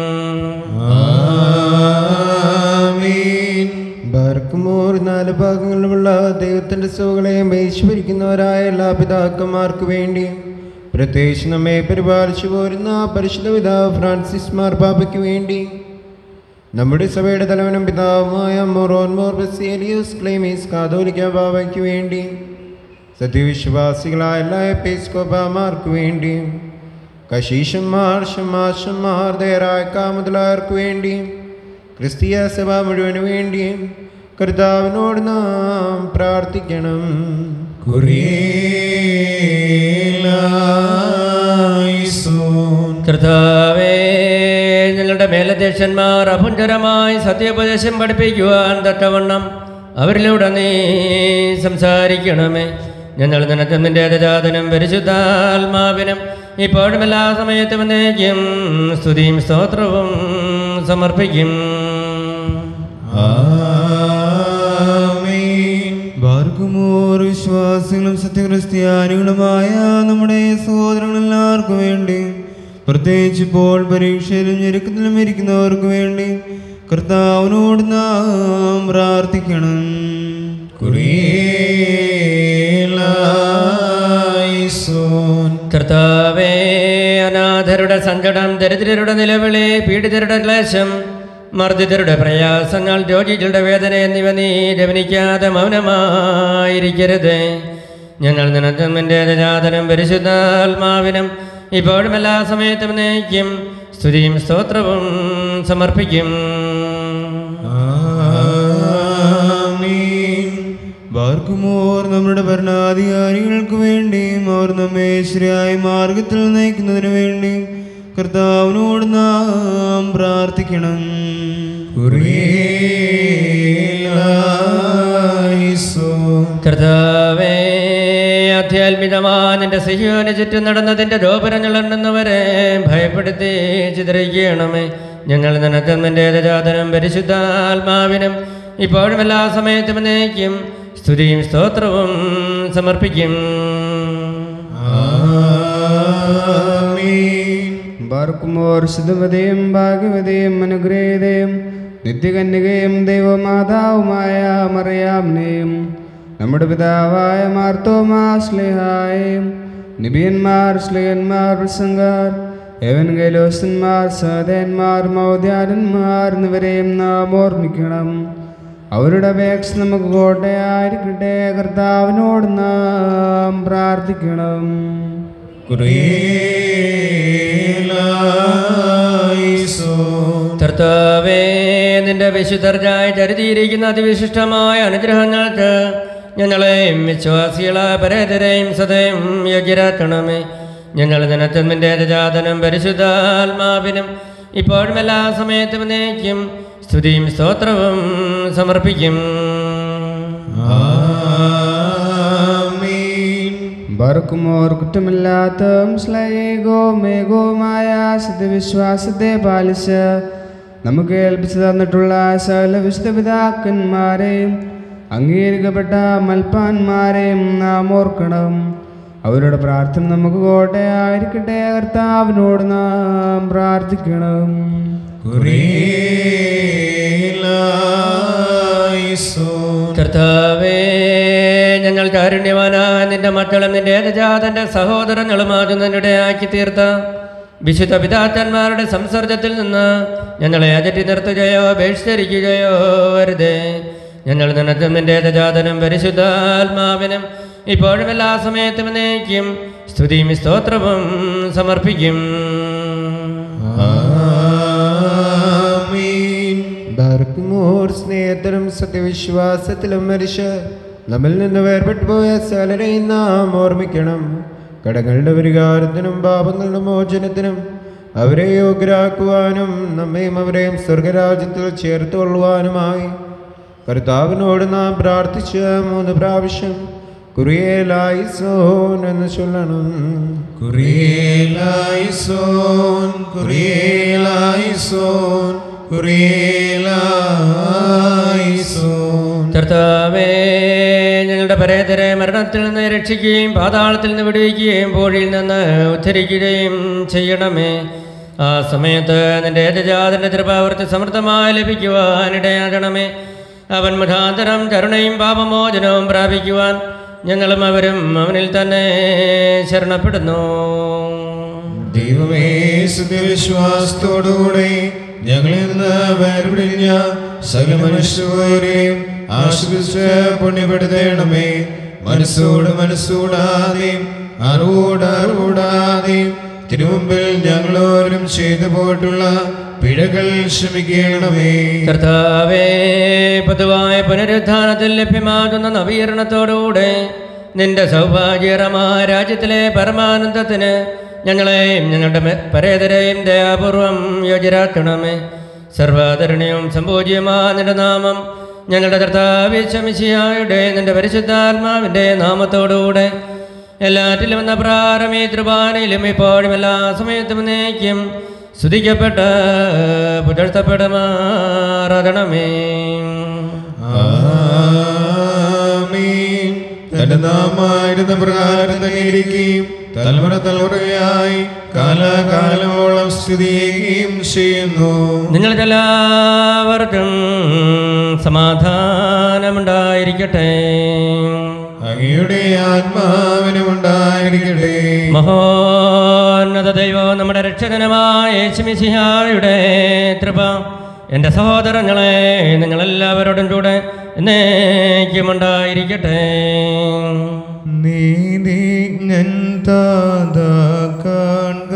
ആമീൻ ബാർക്കുമോർ നാല് ഭാഗങ്ങളിലുമുള്ള ദൈവത്തിൻ്റെ സുകളെയും ഭരിക്കുന്നവരായ എല്ലാ പിതാക്കന്മാർക്ക് വേണ്ടി പ്രത്യേകിച്ച് നമ്മെ പരിപാലിച്ചു പോരുന്ന പരിശുദ്ധ പിതാവ് ഫ്രാൻസിസ് മാർപാപ്പയ്ക്ക് വേണ്ടി നമ്മുടെ സഭയുടെ തലവനും പിതാവുമായ മൊറോൻ മോർ ബസേലിയസ് ക്ലേമീസ് കാതോലിക്ക ബാബയ്ക്ക് വേണ്ടി സത്യവിശ്വാസികളായ എല്ലാ എപ്പേസ്കോപ്പാമാർക്ക് വേണ്ടി കശീഷന്മാർ ഷമാഷന്മാർ ദേറായക്ക മുതലായവർക്ക് വേണ്ടി ക്രിസ്തീയ സഭ മുഴുവന് വേണ്ടിയും കർത്താവിനോട് നാം പ്രാർത്ഥിക്കണം കുറിയേലായിസോൻ കർത്താവേ ഞങ്ങളുടെ മേലധ്യക്ഷന്മാർ അഭുഞ്ചരമായി സത്യോപദേശം പഠിപ്പിക്കുവാൻ തക്കവണ്ണം അവരിലൂടെ നീ സംസാരിക്കണമേ ഞങ്ങൾ നിനക്ക് നിന്റെ ജാതനും പരിശുദ്ധാത്മാവിനും ഇപ്പോഴും എല്ലാ സമയത്തും എന്നേക്കും സ്തുതിയും സ്തോത്രവും സമർപ്പിക്കും ആമേൻ ബാർക്കുമോർ വിശ്വാസികളും സത്യക്രിസ്ത്യാനികളുമായ നമ്മുടെ സഹോദരങ്ങളെല്ലാവർക്കും വേണ്ടി പ്രത്യേകിച്ച് ഇപ്പോൾ പരീക്ഷയിലും ഞെരുക്കത്തിലും ഇരിക്കുന്നവർക്ക് വേണ്ടി കർത്താവിനോട് നാം പ്രാർത്ഥിക്കണം കുറിയേലായിസോൻ കർത്താവേ അനാഥരുടെ സങ്കടം ദരിദ്രരുടെ നിലവിളി പീഡിതരുടെ ക്ലേശം മർദ്ദിതരുടെ പ്രയാസങ്ങൾ രോഗികളുടെ വേദന എന്നിവ നീ ഗവനിക്കാതെ മൗനമായിരിക്കരുത് ഞങ്ങൾ നിനക്കമ്മിൻ്റെ ജാതനം പരിശുദ്ധാത്മാവിനും ഇപ്പോഴും എല്ലാ സമയത്തും നയിക്കും സ്തുതിയും സ്തോത്രവും സമർപ്പിക്കും ആമേൻ ബാർക്കുമോർ നമ്മുടെ ഭരണാധികാരികൾക്ക് വേണ്ടിയും അവർ നമ്മെ ശരിയായ മാർഗത്തിൽ നയിക്കുന്നതിന് വേണ്ടി കർത്താവിനോട് നാം പ്രാർത്ഥിക്കണം കുറിയേലായിസോൻ കർത്താവേ അത്യാത്മികമാ നിന്റെ സിഹിയോന് ചുറ്റും നടന്നതിൻ്റെ രോപരങ്ങളുണ്ടെന്നവരെ ഭയപ്പെടുത്തി ചിത്രിക്കണമേ ഞങ്ങൾ നിനക്ക് നിന്റെ ജാതനം പരിശുദ്ധാത്മാവിനും ഇപ്പോഴും എല്ലാ സമയത്തും നയിക്കും സ്തുതിയും സ്തോത്രവും സമർപ്പിക്കും ആമേൻ ബാർക്കുമോർ ശുദ്ധവതയും ഭാഗ്യവതയും അനുഗ്രഹീതയും നിത്യകന്യകയും ദൈവമാതാവുമായ മറിയാമിനെയും നമ്മുടെ പിതാവായ മാർത്തോമാ സ്ലിഹായും നിബിയന്മാർ സ്ലിഹന്മാർ പ്രസംഗാർ ഏവൻകൈലോസന്മാർ സഹദേന്മാർ മൗദ്യാരന്മാർ എന്നിവരെയും നാം ഓർമ്മിക്കണം അവരുടെ അപേക്ഷ നമുക്ക് കോട്ടയായിരിക്കട്ടെ കർത്താവിനോട് നാം പ്രാർത്ഥിക്കണം കുറിയേലായിസോൻ കർത്താവേ നിന്റെ വിശുദ്ധർക്കായി ചരുതിയിരിക്കുന്ന അതിവിശിഷ്ടമായ അനുഗ്രഹങ്ങൾക്ക് ഞങ്ങളെയും വിശ്വാസികള പരേതരെയും സദയം യോഗ്യരാക്കണമേ ഞങ്ങൾ നിനത്തമ്മിൻ്റെ ജാതനം പരിശുദ്ധാത്മാവിനും ഇപ്പോഴും എല്ലാ സമയത്തും നയിക്കും സ്തുതിയും സ്തോത്രവും സമർപ്പിക്കും ആമേൻ ബർക്കുമോർ കുറ്റമില്ലാത്ത സ്ലൈകോ മേഘവുമായ സത്യവിശ്വാസത്തെ പാലിച്ച് നമുക്ക് ഏൽപ്പിച്ചു തന്നിട്ടുള്ള സകല വിശുദ്ധ പിതാക്കന്മാരെയും അംഗീകരിക്കപ്പെട്ട മൽപ്പാന്മാരെയും നാം ഓർക്കണം അവരുടെ പ്രാർത്ഥന നമുക്ക് കോട്ടയായിരിക്കട്ടെ കർത്താവിനോട് നാം പ്രാർത്ഥിക്കണം കുറിയേലായിസോൻ കർത്താവേ ഞങ്ങൾ കാരുണ്യവാനായ നിന്റെ മക്കളും നിന്റെ ഏകജാതന്റെ സഹോദരങ്ങളുമാകുന്നതിനിടെ ആക്കി തീർത്ത വിശുദ്ധ പിതാക്കന്മാരുടെ സംസർഗത്തിൽ നിന്ന് ഞങ്ങളെ അകറ്റി നിർത്തുകയോ ബഹിഷ്കരിക്കുകയോ വരുതേ ഞങ്ങൾ നിനക്കും നിന്റെ ഏകജാതനും പരിശുദ്ധാത്മാവിനും ഇപ്പോഴും എല്ലാ സമയത്തും നയിക്കും സ്തുതിയും സ്തോത്രവും സമർപ്പിക്കും ആമേൻ ബാർക്കുമോർ സ്നേഹത്തിലും സത്യവിശ്വാസത്തിലും മരിച്ച് നമ്മിൽ നിന്ന് വേർപെട്ടു പോയ സകലരെയും നാം ഓർമ്മിക്കണം കടങ്ങളുടെ പരിഹാരത്തിനും പാപങ്ങളുടെ മോചനത്തിനും അവരെ യോഗ്യരാക്കുവാനും നമ്മയും അവരെയും സ്വർഗരാജ്യത്തിൽ ചേർത്തുകൊള്ളുവാനുമായി കർത്താവിനോട് നാം പ്രാർത്ഥിച്ച മൂന്ന് പ്രാവശ്യം കുറിയേലായിസോൻ എന്ന് ചൊല്ലണം കുറിയേലായിസോൻ കുറിയേലായിസോൻ കുറിയേലായിസോൻ കർത്താവേ ഞങ്ങളുടെ പരേതരെ മരണത്തിൽ നിന്ന് രക്ഷിക്കുകയും പാതാളത്തിൽ നിന്ന് വിടുവിക്കുകയും പൂഴിയിൽ നിന്ന് ഉദ്ധരിക്കുകയും ചെയ്യണമേ ആ സമയത്ത് നിന്റെ ഏജജാതന്റെ കൃപാവർത്തി സമൃദ്ധമായി ലഭിക്കുവാനിടയാകണമേ അവൻ മുഖാന്തരം കരുണയും പാപമോചനവും പ്രാപിക്കുവാൻ ഞങ്ങളും അവരും അവനിൽ തന്നെ ശരണപ്പെടുന്നു ദൈവമേ സത്യവിശ്വാസത്തോടുകൂടെ ഞങ്ങളിൽ നിന്ന് വേർപിടിഞ്ഞ സകല മനുഷ്യരെയും ആശ്വസിച്ച് പുണ്യപ്പെടുത്തേണമേ മനസ്സോട് മനസ്സൂടാതെയും അറിവോട് അറിവൂടാതെയും തിരുമുമ്പിൽ ഞങ്ങളോരും ചെയ്തു പോയിട്ടുള്ള പിഴകൾ ക്ഷമിക്കണമേ കർത്താവേ പൊതുവായ പുനരുദ്ധാനത്തിൽ ലഭ്യമാകുന്ന നവീകരണത്തോടുകൂടെ നിന്റെ സൗഭാഗ്യകരമായ രാജ്യത്തിലെ പരമാനന്ദത്തിന് ഞങ്ങളെയും ഞങ്ങളുടെ മെ- പരേതരെയും ദയാപൂർവം യോഗ്യരാക്കണമേ സർവാദരണീയവും സംപൂജ്യമാ നിന്റെ നാമം ഞങ്ങളുടെ കർത്താവിശമിശിയായുടെ നിന്റെ പരിശുദ്ധാത്മാവിൻ്റെ നാമത്തോടുകൂടെ എല്ലാറ്റിലും എന്ന പ്രാരമേ തൃപാനയിലും ഇപ്പോഴും എല്ലാ സമയത്തും എന്നേക്കും സ്തുതിക്കപ്പെട്ട് പുലർത്തപ്പെടുമാറണമേ ആമീൻ. തന്റെ നാമായിരുന്ന പ്രകാരം തന്നെ ഇരിക്കുകയും തലമുറ തലമുറയായി കാലാകാലമോളം സ്ഥിതി ചെയ്യുകയും ചെയ്യുന്നു നിങ്ങൾക്കെല്ലാവർക്കും സമാധാനമുണ്ടായിരിക്കട്ടെ അങ്ങയുടെ ആത്മാവിനും ഉണ്ടായിരിക്കട്ടെ മഹോന്നത ദൈവം നമ്മുടെ രക്ഷകനമായ യേശുമിശിഹായുടെ കൃപ എൻ്റെ സഹോദരങ്ങളെ നിങ്ങളെല്ലാവരോടും കൂടെ എന്നേക്കുമുണ്ടായിരിക്കട്ടെ നീതിജ്ഞൻ താത കാൺക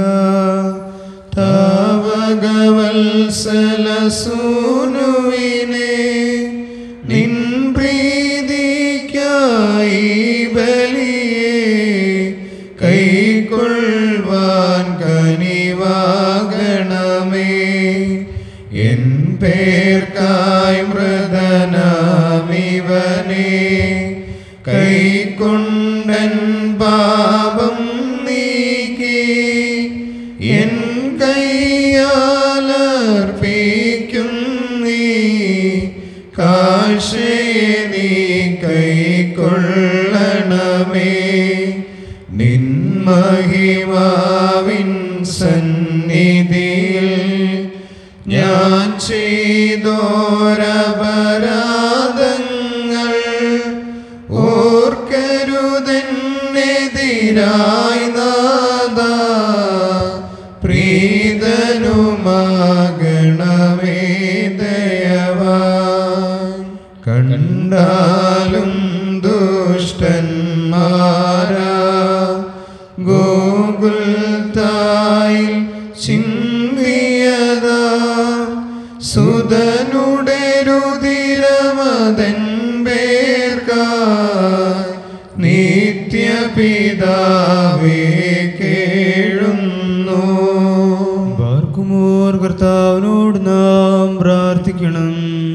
താവകവത്സല സൂനുവിനെ നിൻ പ്രീതിക്കായി ബലിയെ കൈക്കൊള്ളുവാൻ കനിവാകണമേ എൻ പേർക്കായി മൃദനാമിവനെ കൈക്കൊണ്ടൻ പാപം നീക്കി എൻ കയ്യാലർപ്പിക്കും നീ കാശയെ നീ കൈക്കൊള്ളണമേ നിൻ മഹിമാവിൻ സന്നിധിയിൽ ഞാൻ ചെയ്തോരപരാധങ്ങൾ ഓർക്കരുതെന്നെതിരായി നാദ പ്രീതനുമാകണമേ ദയവാ കണ്ടാലും ദുഷ്ടന്മാരാ ഗോകുൽ തായിൽ ചിന്തിയതാ സുതനുടെ രുതിരമതൻ പേർക്കായി നിത്യപിതാവേ കേഴുന്നു ബാർക്കുമോർ കർത്താവിനോട് നാം പ്രാർത്ഥിക്കണം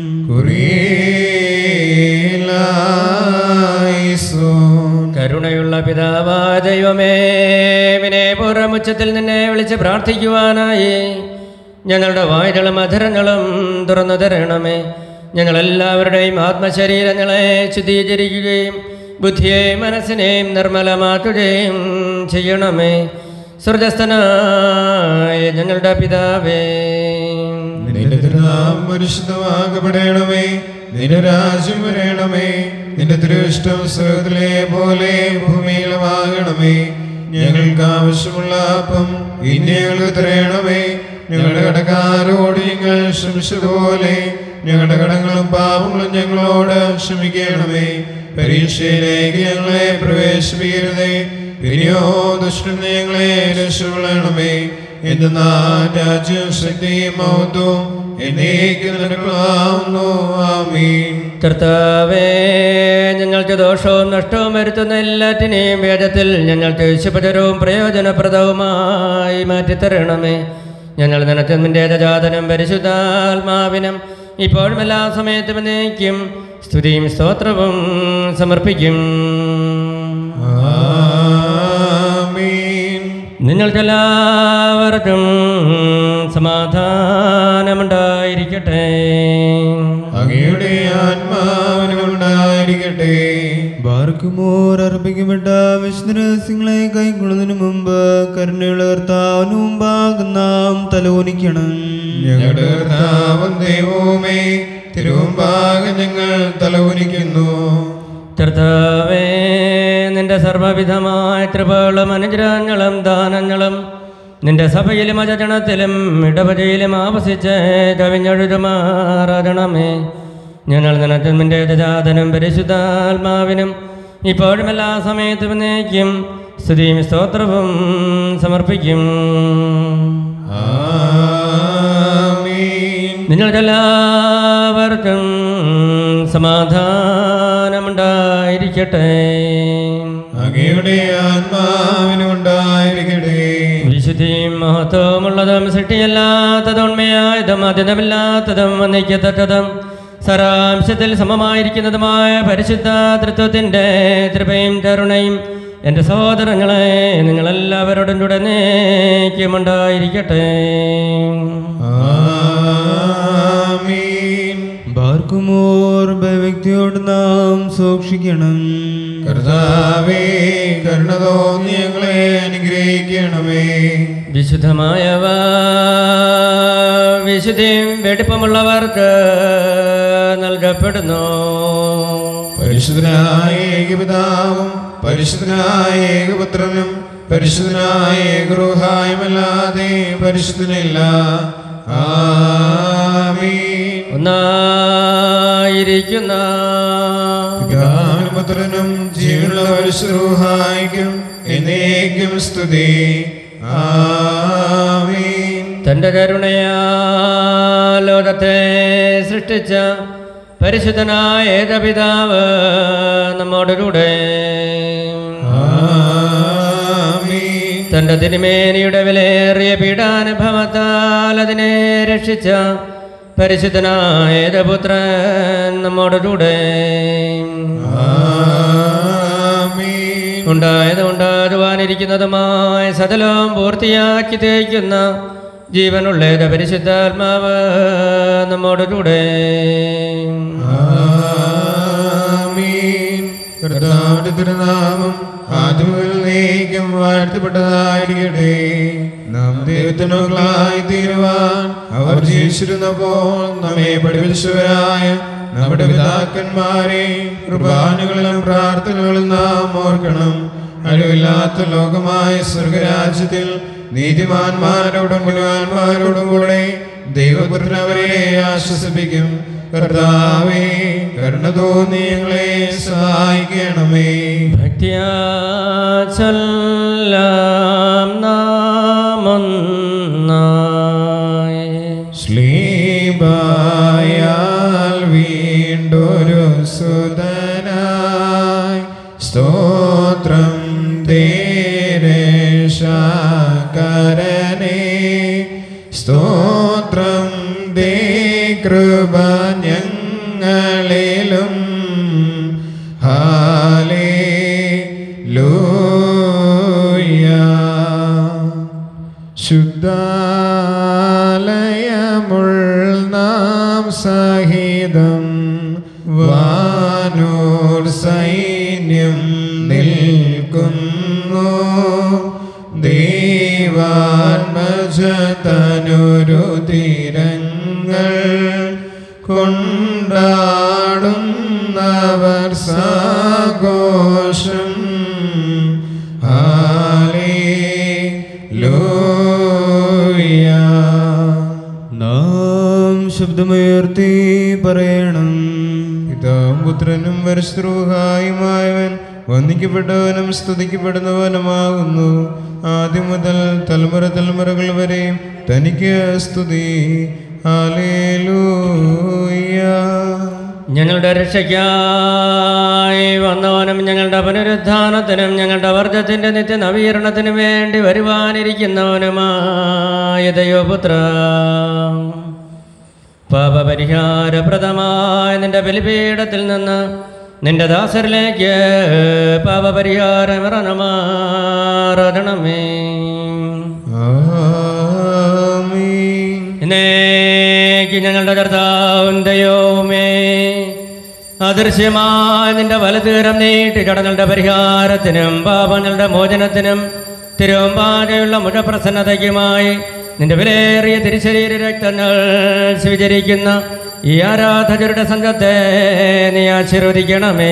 കുറിയേലായിസോൻ കരുണയുള്ള പിതാവായ ദൈവമേ വിനയപൂർവ്വം ഉച്ചത്തിൽ നിന്നെ വിളിച്ച് പ്രാർത്ഥിക്കുവാനായി ഞങ്ങളുടെ വായുകളും അധരങ്ങളും തുറന്നു തരണമേ ഞങ്ങളെല്ലാവരുടെയും ആത്മശരീരങ്ങളെ ശുദ്ധീകരിക്കുകയും ബുദ്ധിയെയും മനസ്സിനെയും നിർമ്മലമാക്കുകയും ചെയ്യണമേ സ്വർഗസ്ഥനായ ഞങ്ങളുടെ പിതാവേ നിന്റെ തിരുനാം പരിശുദ്ധമാകപ്പെടണമേ നിന്റെ രാജ്യം വരണമേ നിന്റെ തിരുവിഷ്ടം സ്വർഗത്തിലെ പോലെ ഭൂമിയിലുമാകണമേ ഞങ്ങൾക്ക് ആവശ്യമുള്ള അപ്പം ഇനി ഞങ്ങൾക്ക് തരയണമേ ഞങ്ങളുടെ കടക്കാരോട് ഞങ്ങൾ ക്ഷമിച്ചതുപോലെ ഞങ്ങളുടെ കടങ്ങളും പാപങ്ങളും ഞങ്ങളോട് ക്ഷമിക്കണമേ പരീക്ഷയിലേക്ക് ഞങ്ങളെ പ്രവേശിപ്പിക്കരുതേ പിന്നെയോ ദുഷ്ടൻ ഞങ്ങളെ രക്ഷപ്പെടണമേ എന്തെന്നാ രാജ്യം ശക്തിയും മഹത്വവും എന്നേക്ക് നിനക്കുള്ളാവുന്നു ആമീൻ കർത്താവേ ഞങ്ങൾക്ക് ദോഷവും നഷ്ടവും വരുത്തുന്ന എല്ലാറ്റിനെയും വേദത്തിൽ ഞങ്ങൾക്ക് വിശുപചരവും പ്രയോജനപ്രദവുമായി മാറ്റിത്തരണമേ ഞങ്ങൾ നിനച്ചതിൻ്റെ ജാതനം പരിശുദ്ധാത്മാവിനും ഇപ്പോഴും എല്ലാ സമയത്തും എന്നേക്കും സ്തുതിയും സ്തോത്രവും സമർപ്പിക്കും ആമീൻ നിങ്ങൾക്കെല്ലാവർക്കും സമാധാനമുണ്ടായിരിക്കട്ടെ അങ്ങയുടെ ആത്മാവിനുണ്ടായിരിക്കട്ടെ ബാർക്കുമോർ അർപ്പിക്കപ്പെട്ട വിശുദ്ധരഹസ്യങ്ങളെ കൈക്കൊള്ളുന്നതിന് മുമ്പ് കരുണയുള്ള കർത്താവിന് മുമ്പാകെ നാം തലോനിക്കണം ഞങ്ങളുടെ കർത്താവും ദൈവവുമേ തിരുവമ്പാകെ ഞങ്ങൾ തലകുനിക്കുന്നു കർത്താവേ നിന്റെ സർവവിധമായ കൃപകളും അനുഗ്രഹങ്ങളും ദാനങ്ങളും നിന്റെ സഭയിലും അചരണത്തിലും ഇടവകയിലും ആവസിച്ച് കവിഞ്ഞൊഴുതുമാറാകണമേ ഞങ്ങൾ നിനക്ക് നിന്റെ ജാതനും പരിശുദ്ധാത്മാവിനും ഇപ്പോഴും എല്ലാ സമയത്തും എന്നേക്കും സ്തുതിയും സ്തോത്രവും സമർപ്പിക്കും ആമീൻ നിങ്ങൾക്കെല്ലാവർക്കും സമാധാനമുണ്ടായിരിക്കട്ടെ അങ്ങയുടെ ആത്മാവിനുണ്ടായിരിക്കട്ടെ വിശുദ്ധിയും മഹത്വമുള്ളതും സൃഷ്ടിയല്ലാത്തതും ഉണ്മയായതും അതിഥമില്ലാത്തതും വന്നിക്കത്തക്കതും സരാംശത്തിൽ സമമായിരിക്കുന്നതുമായ പരിശുദ്ധ തൃത്വത്തിൻ്റെ കൃപയും കരുണയും എൻ്റെ സഹോദരങ്ങളെ നിങ്ങളെല്ലാവരോടും കൂടെ നീക്കുമുണ്ടായിരിക്കട്ടെ ആമീൻ ബാർക്കുമോർ ഭയഭക്തിയോട് നാം സൂക്ഷിക്കണം കർത്താവേ കരുണ തോന്നി ഞങ്ങളെ അനുഗ്രഹിക്കണമേ വിശുദ്ധമായവ വിശുദ്ധിയും വെടിപ്പമുള്ളവർക്ക് നൽകപ്പെടുന്നു പരിശുദ്ധനായ ഏകപിതാവും പരിശുദ്ധനായ ഏകപുത്രനും പരിശുദ്ധനായ ഏകഗൃഹായുമല്ലാതെ പരിശുദ്ധനില്ല ആമീൻ ഒന്നായിരിക്കുന്ന പിതാവിനും പുത്രനും ജീവനുള്ള പരിശുദ്ധായിക്കും എന്നേക്കും സ്തുതി ആമീൻ തൻ്റെ കരുണയാ ലോകത്തെ സൃഷ്ടിച്ച പരിശുദ്ധനായ ഏകപിതാവ് നമ്മോടുകൂടെ ആമീൻ തൻ്റെ തിരുമേനിയുടെ വിലയേറിയ പീഡാനുഭവത്താൽ അതിനെ രക്ഷിച്ച പരിശുദ്ധനായ ഏകപുത്രൻ നമ്മോടുകൂടെ ആമീൻ ഉണ്ടായത് ഉണ്ടാകുവാനിരിക്കുന്നതുമായ സകലവും പൂർത്തിയാക്കി തേക്കുന്ന ജീവനുള്ള ഏക പരിശുദ്ധാത്മാവ് നമ്മോടുകൂടെ ആമീൻ കർത്താവിന്റെ തിരുനാമം ആദ്യമുതൽ നീക്കും വാഴ്ത്തപ്പെട്ടതായിരിക്കട്ടെ നാം ദൈവത്തിനുകളായി തീരുവാൻ അവർ ജീവിച്ചിരുന്നപ്പോൾ നമ്മെ പഠിപ്പിച്ചവരായ നമ്മുടെ പിതാക്കന്മാരെ കുർബാനകളിലും പ്രാർത്ഥനകളിലും നാം ഓർക്കണം അഴിവില്ലാത്ത ലോകമായ സ്വർഗരാജ്യത്തിൽ നീതിമാന്മാരോടും ഗുണവാന്മാരോടും കൂടെ ദൈവപുത്രൻ അവരെ ആശ്വസിപ്പിക്കും കർത്താവേ കരുണ തോന്നി ഞങ്ങളെ സഹായിക്കണമേ ഭക്തിയാ ചൊല്ലാം നാമൊന്നായി ശ്ലീബായാൽ വീണ്ടൊരു സുതനായി സ്തോത്രം തേരേശാകരനെ സ്തോത്രം ദേ കൃപ ഞങ്ങളിലും ഹാലേ ശുദ്ധാലയമുൾ നാം സഹിതം വാനൂർ സൈന്യം നിൽക്കുന്നു ദൈവാത്മജതനൊരു തീരങ്ങൾ കൊണ്ടാടുന്നവർ സാഘോഷം ഹാലേലൂയ നാം ശബ്ദമുയർത്തി പറയണം പിതാവും പുത്രനും വരശ്രൂഹായുമായവൻ വന്ദിക്കപ്പെട്ടവനും സ്തുതിക്കപ്പെടുന്നവനുമാകുന്നു ആദ്യം മുതൽ തലമുറ തലമുറകൾ വരെയും തനിക്ക് സ്തുതി ഹാലേലൂയ ഞങ്ങളുടെ രക്ഷയ്ക്കായി വന്നവനും ഞങ്ങളുടെ പുനരുദ്ധാനത്തിനും ഞങ്ങളുടെ വർഗത്തിൻ്റെ നിത്യനവീകരണത്തിനും വേണ്ടി വരുവാനിരിക്കുന്നവനുമായ ദൈവപുത്ര പാപപരിഹാരപ്രദമായ നിന്റെ ബലിപീഠത്തിൽ നിന്ന് നിന്റെ ദാസരിലേക്ക് പാപപരിഹാരം ഇറങ്ങമാറണമേ ആമീൻ എന്നേക്ക് ഞങ്ങളുടെ കർത്താവും ദൈവമേ അദൃശ്യമായ നിന്റെ വലതീരം നീട്ടി കടങ്ങളുടെ പരിഹാരത്തിനും പാപങ്ങളുടെ മോചനത്തിനും തിരുവമ്പാകെയുള്ള മുഖപ്രസന്നതയ്ക്കുമായി നിന്റെ വിലയേറിയ തിരുശരീര രക്തങ്ങൾ സ്വീകരിക്കുന്ന ഈ ആരാധകരുടെ സംഘത്തെ നീ ആശീർവദിക്കണമേ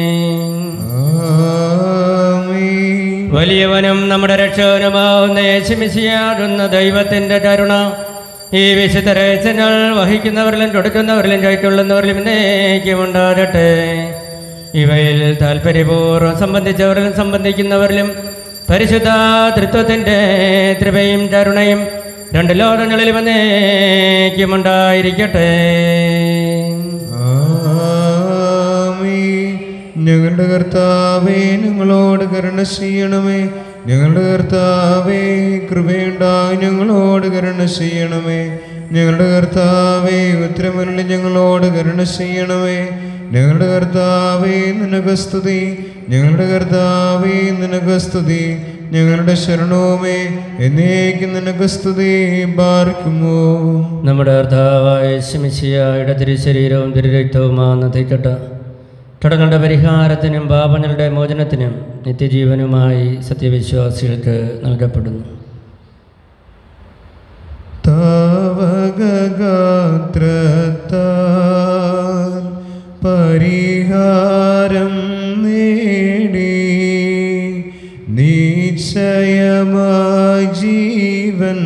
ആമീൻ വലിയവനും നമ്മുടെ രക്ഷകനുമാവുന്ന യേശുമിശിയാകുന്ന ദൈവത്തിൻ്റെ കരുണ ഈ വിശുദ്ധ രഹസ്യങ്ങൾ വഹിക്കുന്നവരിലും കൊടുക്കുന്നവരിലും കൈക്കൊള്ളുന്നവരിലും എന്നേക്കും ഉണ്ടാകട്ടെ ഇവയിൽ താല്പര്യപൂർവ്വം സംബന്ധിച്ചവരിലും സംബന്ധിക്കുന്നവരിലും പരിശുദ്ധ തൃത്വത്തിൻ്റെ കൃപയും കരുണയും രണ്ട് ലോകങ്ങളിലും എന്നേക്കും ഉണ്ടായിരിക്കട്ടെ ആമീൻ. ഞങ്ങളുടെ കർത്താവേ ഞങ്ങളോട് കരുണ ചെയ്യണമേ ഞങ്ങളുടെ കർത്താവേ കൃപയുണ്ടായി ഞങ്ങളോട് കരുണ ചെയ്യണമേ ഞങ്ങളുടെ കർത്താവേ ഉത്തരമരുളി ഞങ്ങളോട് കരുണ ചെയ്യണമേ ഞങ്ങളുടെ കർത്താവേ നിനക്ക് സ്തുതി ഞങ്ങളുടെ കർത്താവേ നിനക്ക് സ്തുതി ഞങ്ങളുടെ ശരണവുമേ എന്നേക്കും നിനക്ക് സ്തുതി പാർക്കുമോ നമ്മുടെ കർത്താവായ ശമിശിയായുടെ തിരുശരീരവും തിരുരക്തവുമാണെന്ന് തീക്കട്ട കടങ്ങളുടെ പരിഹാരത്തിനും പാപങ്ങളുടെ മോചനത്തിനും നിത്യജീവനുമായി സത്യവിശ്വാസികൾക്ക് നൽകപ്പെടുന്നു താവകഗാത്രത്താൽ പരിഹാരം നേടി നിശ്ചയമായി ജീവൻ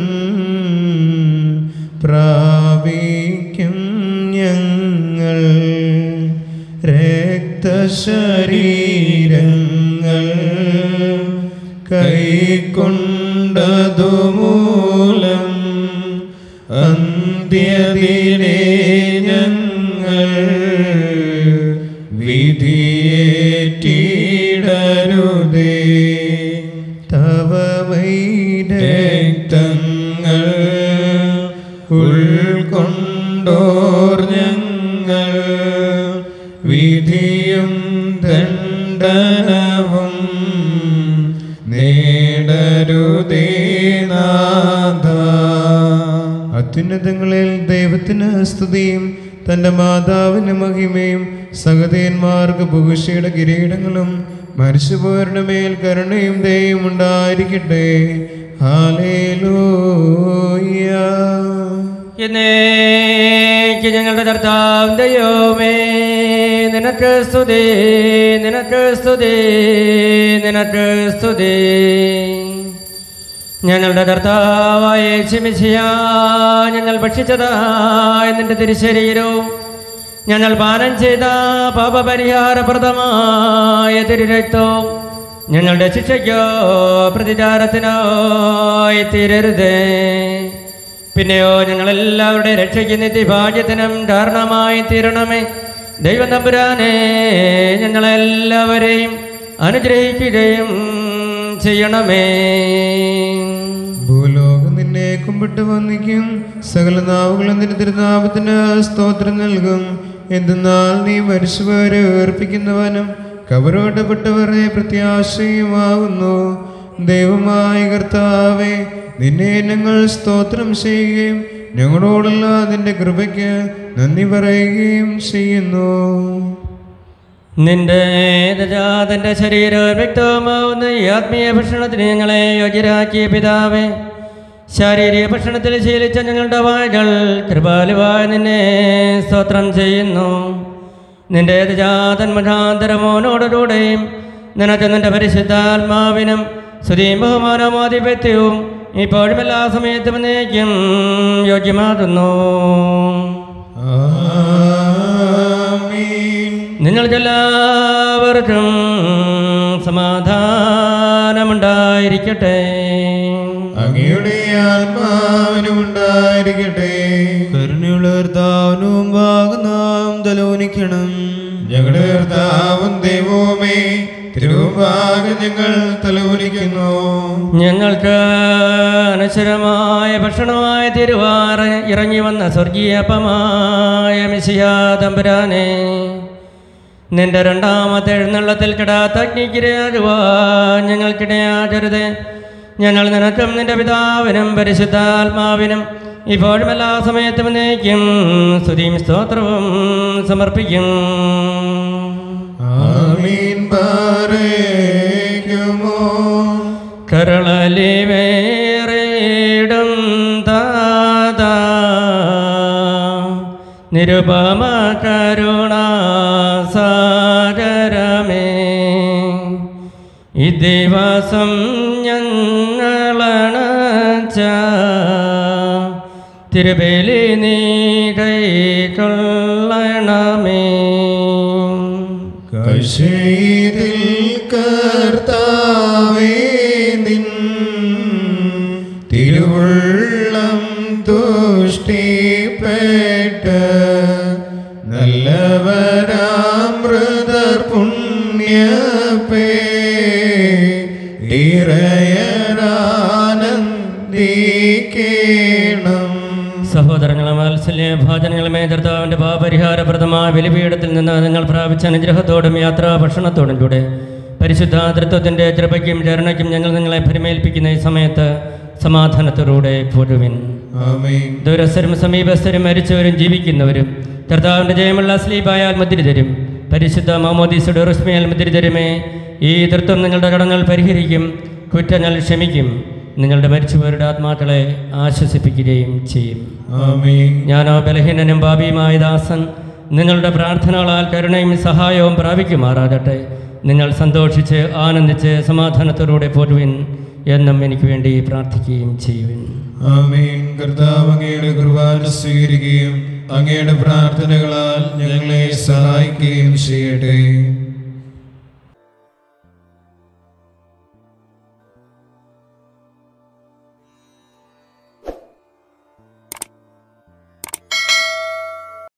പ്രാപിക്കും ഞങ്ങൾ രക്തശരീരങ്ങൾ കൈക്കൊണ്ടതുമൂലം അന്ത്യദിനെ ഞങ്ങൾ വിധിയേറ്റിടരുതേ തവ വൈരക്തങ്ങൾ ഉൾക്കൊണ്ടോർ ഞങ്ങൾ വിധിയും ദണ്ഡനവും നേടരുതേ നാഥ അത്യുന്നതങ്ങളിൽ ദൈവത്തിന് സ്തുതിയും തൻ്റെ മാതാവിന് മഹിമയും സഹതയന്മാർക്ക് പുകുശിയുടെ കിരീടങ്ങളും മരിച്ചുപോയവരുടെ മേൽ കരുണയും ദയും ഉണ്ടായിരിക്കട്ടെ ഹാലേലൂയ എന്നേക്ക് ഞങ്ങളുടെ കർത്താവ് ദൈവമേ നിനക്ക് സ്തുതി നിനക്ക് സ്തുതി നിനക്ക് സ്തുതി ഞങ്ങളുടെ കർത്താവായ ചിമിശിയ ഞങ്ങൾ ഭക്ഷിച്ചതായ നിന്റെ തിരുശരീരവും ഞങ്ങൾ പാനം ചെയ്ത പാപപരിഹാരപ്രദമായ തിരുരക്തവും ഞങ്ങളുടെ ശിക്ഷയ്ക്കോ പ്രതിചാരത്തിനായി തീരരുതേ പിന്നെയോ ഞങ്ങളെല്ലാവരുടെ രക്ഷയ്ക്ക് നിത്യഭാഗ്യത്തിനും കാരണമായി തീരണമേ ദൈവം തമ്പുരാനെ ഞങ്ങളെല്ലാവരെയും അനുഗ്രഹിക്കുകയും ചെയ്യണമേ ഭൂലോകം നിന്നെ കുമ്പിട്ട് വന്നിക്കും സകല നാവുകളും നിന്റെ തിരുനാമത്തിന് സ്തോത്രം നൽകും എന്തെന്നാൽ നീ മരിച്ചുപോരെ ഏർപ്പിക്കുന്നവനും കവറോട്ടപ്പെട്ടവരുടെ പ്രത്യാശയുമാകുന്നു ദൈവമായ കർത്താവെ നിന്നെ ഞങ്ങൾ സ്തോത്രം ചെയ്യുകയും ഞങ്ങളോടുള്ള നിന്റെ കൃപയ്ക്ക് നന്ദി പറയുകയും ചെയ്യുന്നു നിന്റെ ഏകജാതന്റെ ശരീരം വ്യക്തമാവുന്ന ഈ ആത്മീയ ഭക്ഷണത്തിന് ഞങ്ങളെ യോഗ്യരാക്കിയ പിതാവേ ശാരീരിക ഭക്ഷണത്തിൽ ശീലിച്ച ഞങ്ങളുടെ വായകൾ കൃപാലുവായ നിന്നെ സ്തോത്രം ചെയ്യുന്നു നിന്റെ ഏകജാതൻ മുഖാന്തരമോനോടുകൂടെയും നിനക്ക് നിന്റെ പരിശുദ്ധാത്മാവിനും സ്തുതിയും ബഹുമാനവും ആധിപത്യവും ഇപ്പോഴും എല്ലാ സമയത്തും എന്നേക്കും യോഗ്യമാകുന്നു ആമീൻ നിങ്ങൾക്കെല്ലാവർക്കും സമാധാനമുണ്ടായിരിക്കട്ടെ അങ്ങയുടെ ആത്മാവിനും ഉണ്ടായിരിക്കട്ടെ കരുണയുള്ള കർത്താവിനും നാം തലോനിക്കണം ഞങ്ങളുടെ കർത്താവും ദൈവവുമേ തിരുവാകെ ഞങ്ങൾ തലകുലിക്കുന്നു ഞങ്ങൾക്ക് അനശ്വരമായ ഭക്ഷണമായ തിരുവാറ് ഇറങ്ങി വന്ന സ്വർഗീയപ്പമായ മിശിയാ തമ്പുരാനെ നിന്റെ രണ്ടാമത്തെ എഴുന്നള്ളത്തിൽ കിടാത്ത അഗ്നിക്കിരയാകുവാൻ ഞങ്ങൾക്കിടയാകരുത് ഞങ്ങൾ നിനക്കും നിന്റെ പിതാവിനും പരിശുദ്ധാത്മാവിനും ഇപ്പോഴും എല്ലാ സമയത്തും എന്നേക്കും സ്തുതിയും സ്തോത്രവും സമർപ്പിക്കും ആമീൻ പാറേക്കുമോ കരളലി വേറിടും താതാ നിരുപമ കരുണാ സാഗരമേ ഈ ദിവസം ഞങ്ങളണച്ച തിരുബലി നീ കൈക്കൊള്ളണമേ കശീതിൽ കർത്താവേ നിൻ തിരുവുള്ളം തുഷ്ടിപ്പെട്ട് നല്ലവരാമൃതർ പുണ്യപേ ഇറയരാനന്ദിക്കേണമേ കരുണയായിരിക്കണം സഹോദരങ്ങളെ വാത്സല്യ ഭാജനങ്ങളുമേ കർത്താവിൻ്റെ പാപരിഹാരപ്രദമായ ബലിപീഠത്തിൽ നിന്ന് നിങ്ങൾ പ്രാപിച്ച അനുഗ്രഹത്തോടും യാത്രാ ഭക്ഷണത്തോടും കൂടെ പരിശുദ്ധ തൃത്വത്തിൻ്റെ കൃപയ്ക്കും ചരണയ്ക്കും ഞങ്ങൾ നിങ്ങളെ പരിമേൽപ്പിക്കുന്ന ഈ സമയത്ത് സമാധാനത്തോടെ പോരുവിൻ ആമേൻ ദൂരസ്ഥരും സമീപസ്ഥരും മരിച്ചവരും ജീവിക്കുന്നവരും കർത്താവിൻ്റെ ജയമുള്ള സ്ലീപായാൽ മുദ്രിതരും പരിശുദ്ധ മാമോദീസയുടെ റുസ്മയാൽ മുദ്രിതരുമേ ഈ തൃത്വം നിങ്ങളുടെ കടങ്ങൾ പരിഹരിക്കും കുറ്റങ്ങൾ ക്ഷമിക്കും നിങ്ങളുടെ മരിച്ചവരുടെ ആത്മാക്കളെ ആശ്വസിപ്പിക്കുകയും ചെയ്യും ആമേൻ ഞാനോ ബലഹീനനും പാപിയുമായ ദാസൻ നിങ്ങളുടെ പ്രാർത്ഥനകളാൽ കരുണയും സഹായവും പ്രാപിക്കുമാറാകട്ടെ നിങ്ങൾ സന്തോഷിച്ച് ആനന്ദിച്ച് സമാധാനത്തോടെ പോരുവിൻ എന്നും എനിക്ക് വേണ്ടി പ്രാർത്ഥിക്കുകയും ചെയ്യുവിൻ ആമേൻ കർത്താവ് അങ്ങയുടെ കുർബാന സ്വീകരിക്കുകയും അങ്ങയുടെ പ്രാർത്ഥനകളാൽ ഞങ്ങളെ സഹായിക്കുകയും ചെയ്യട്ടെ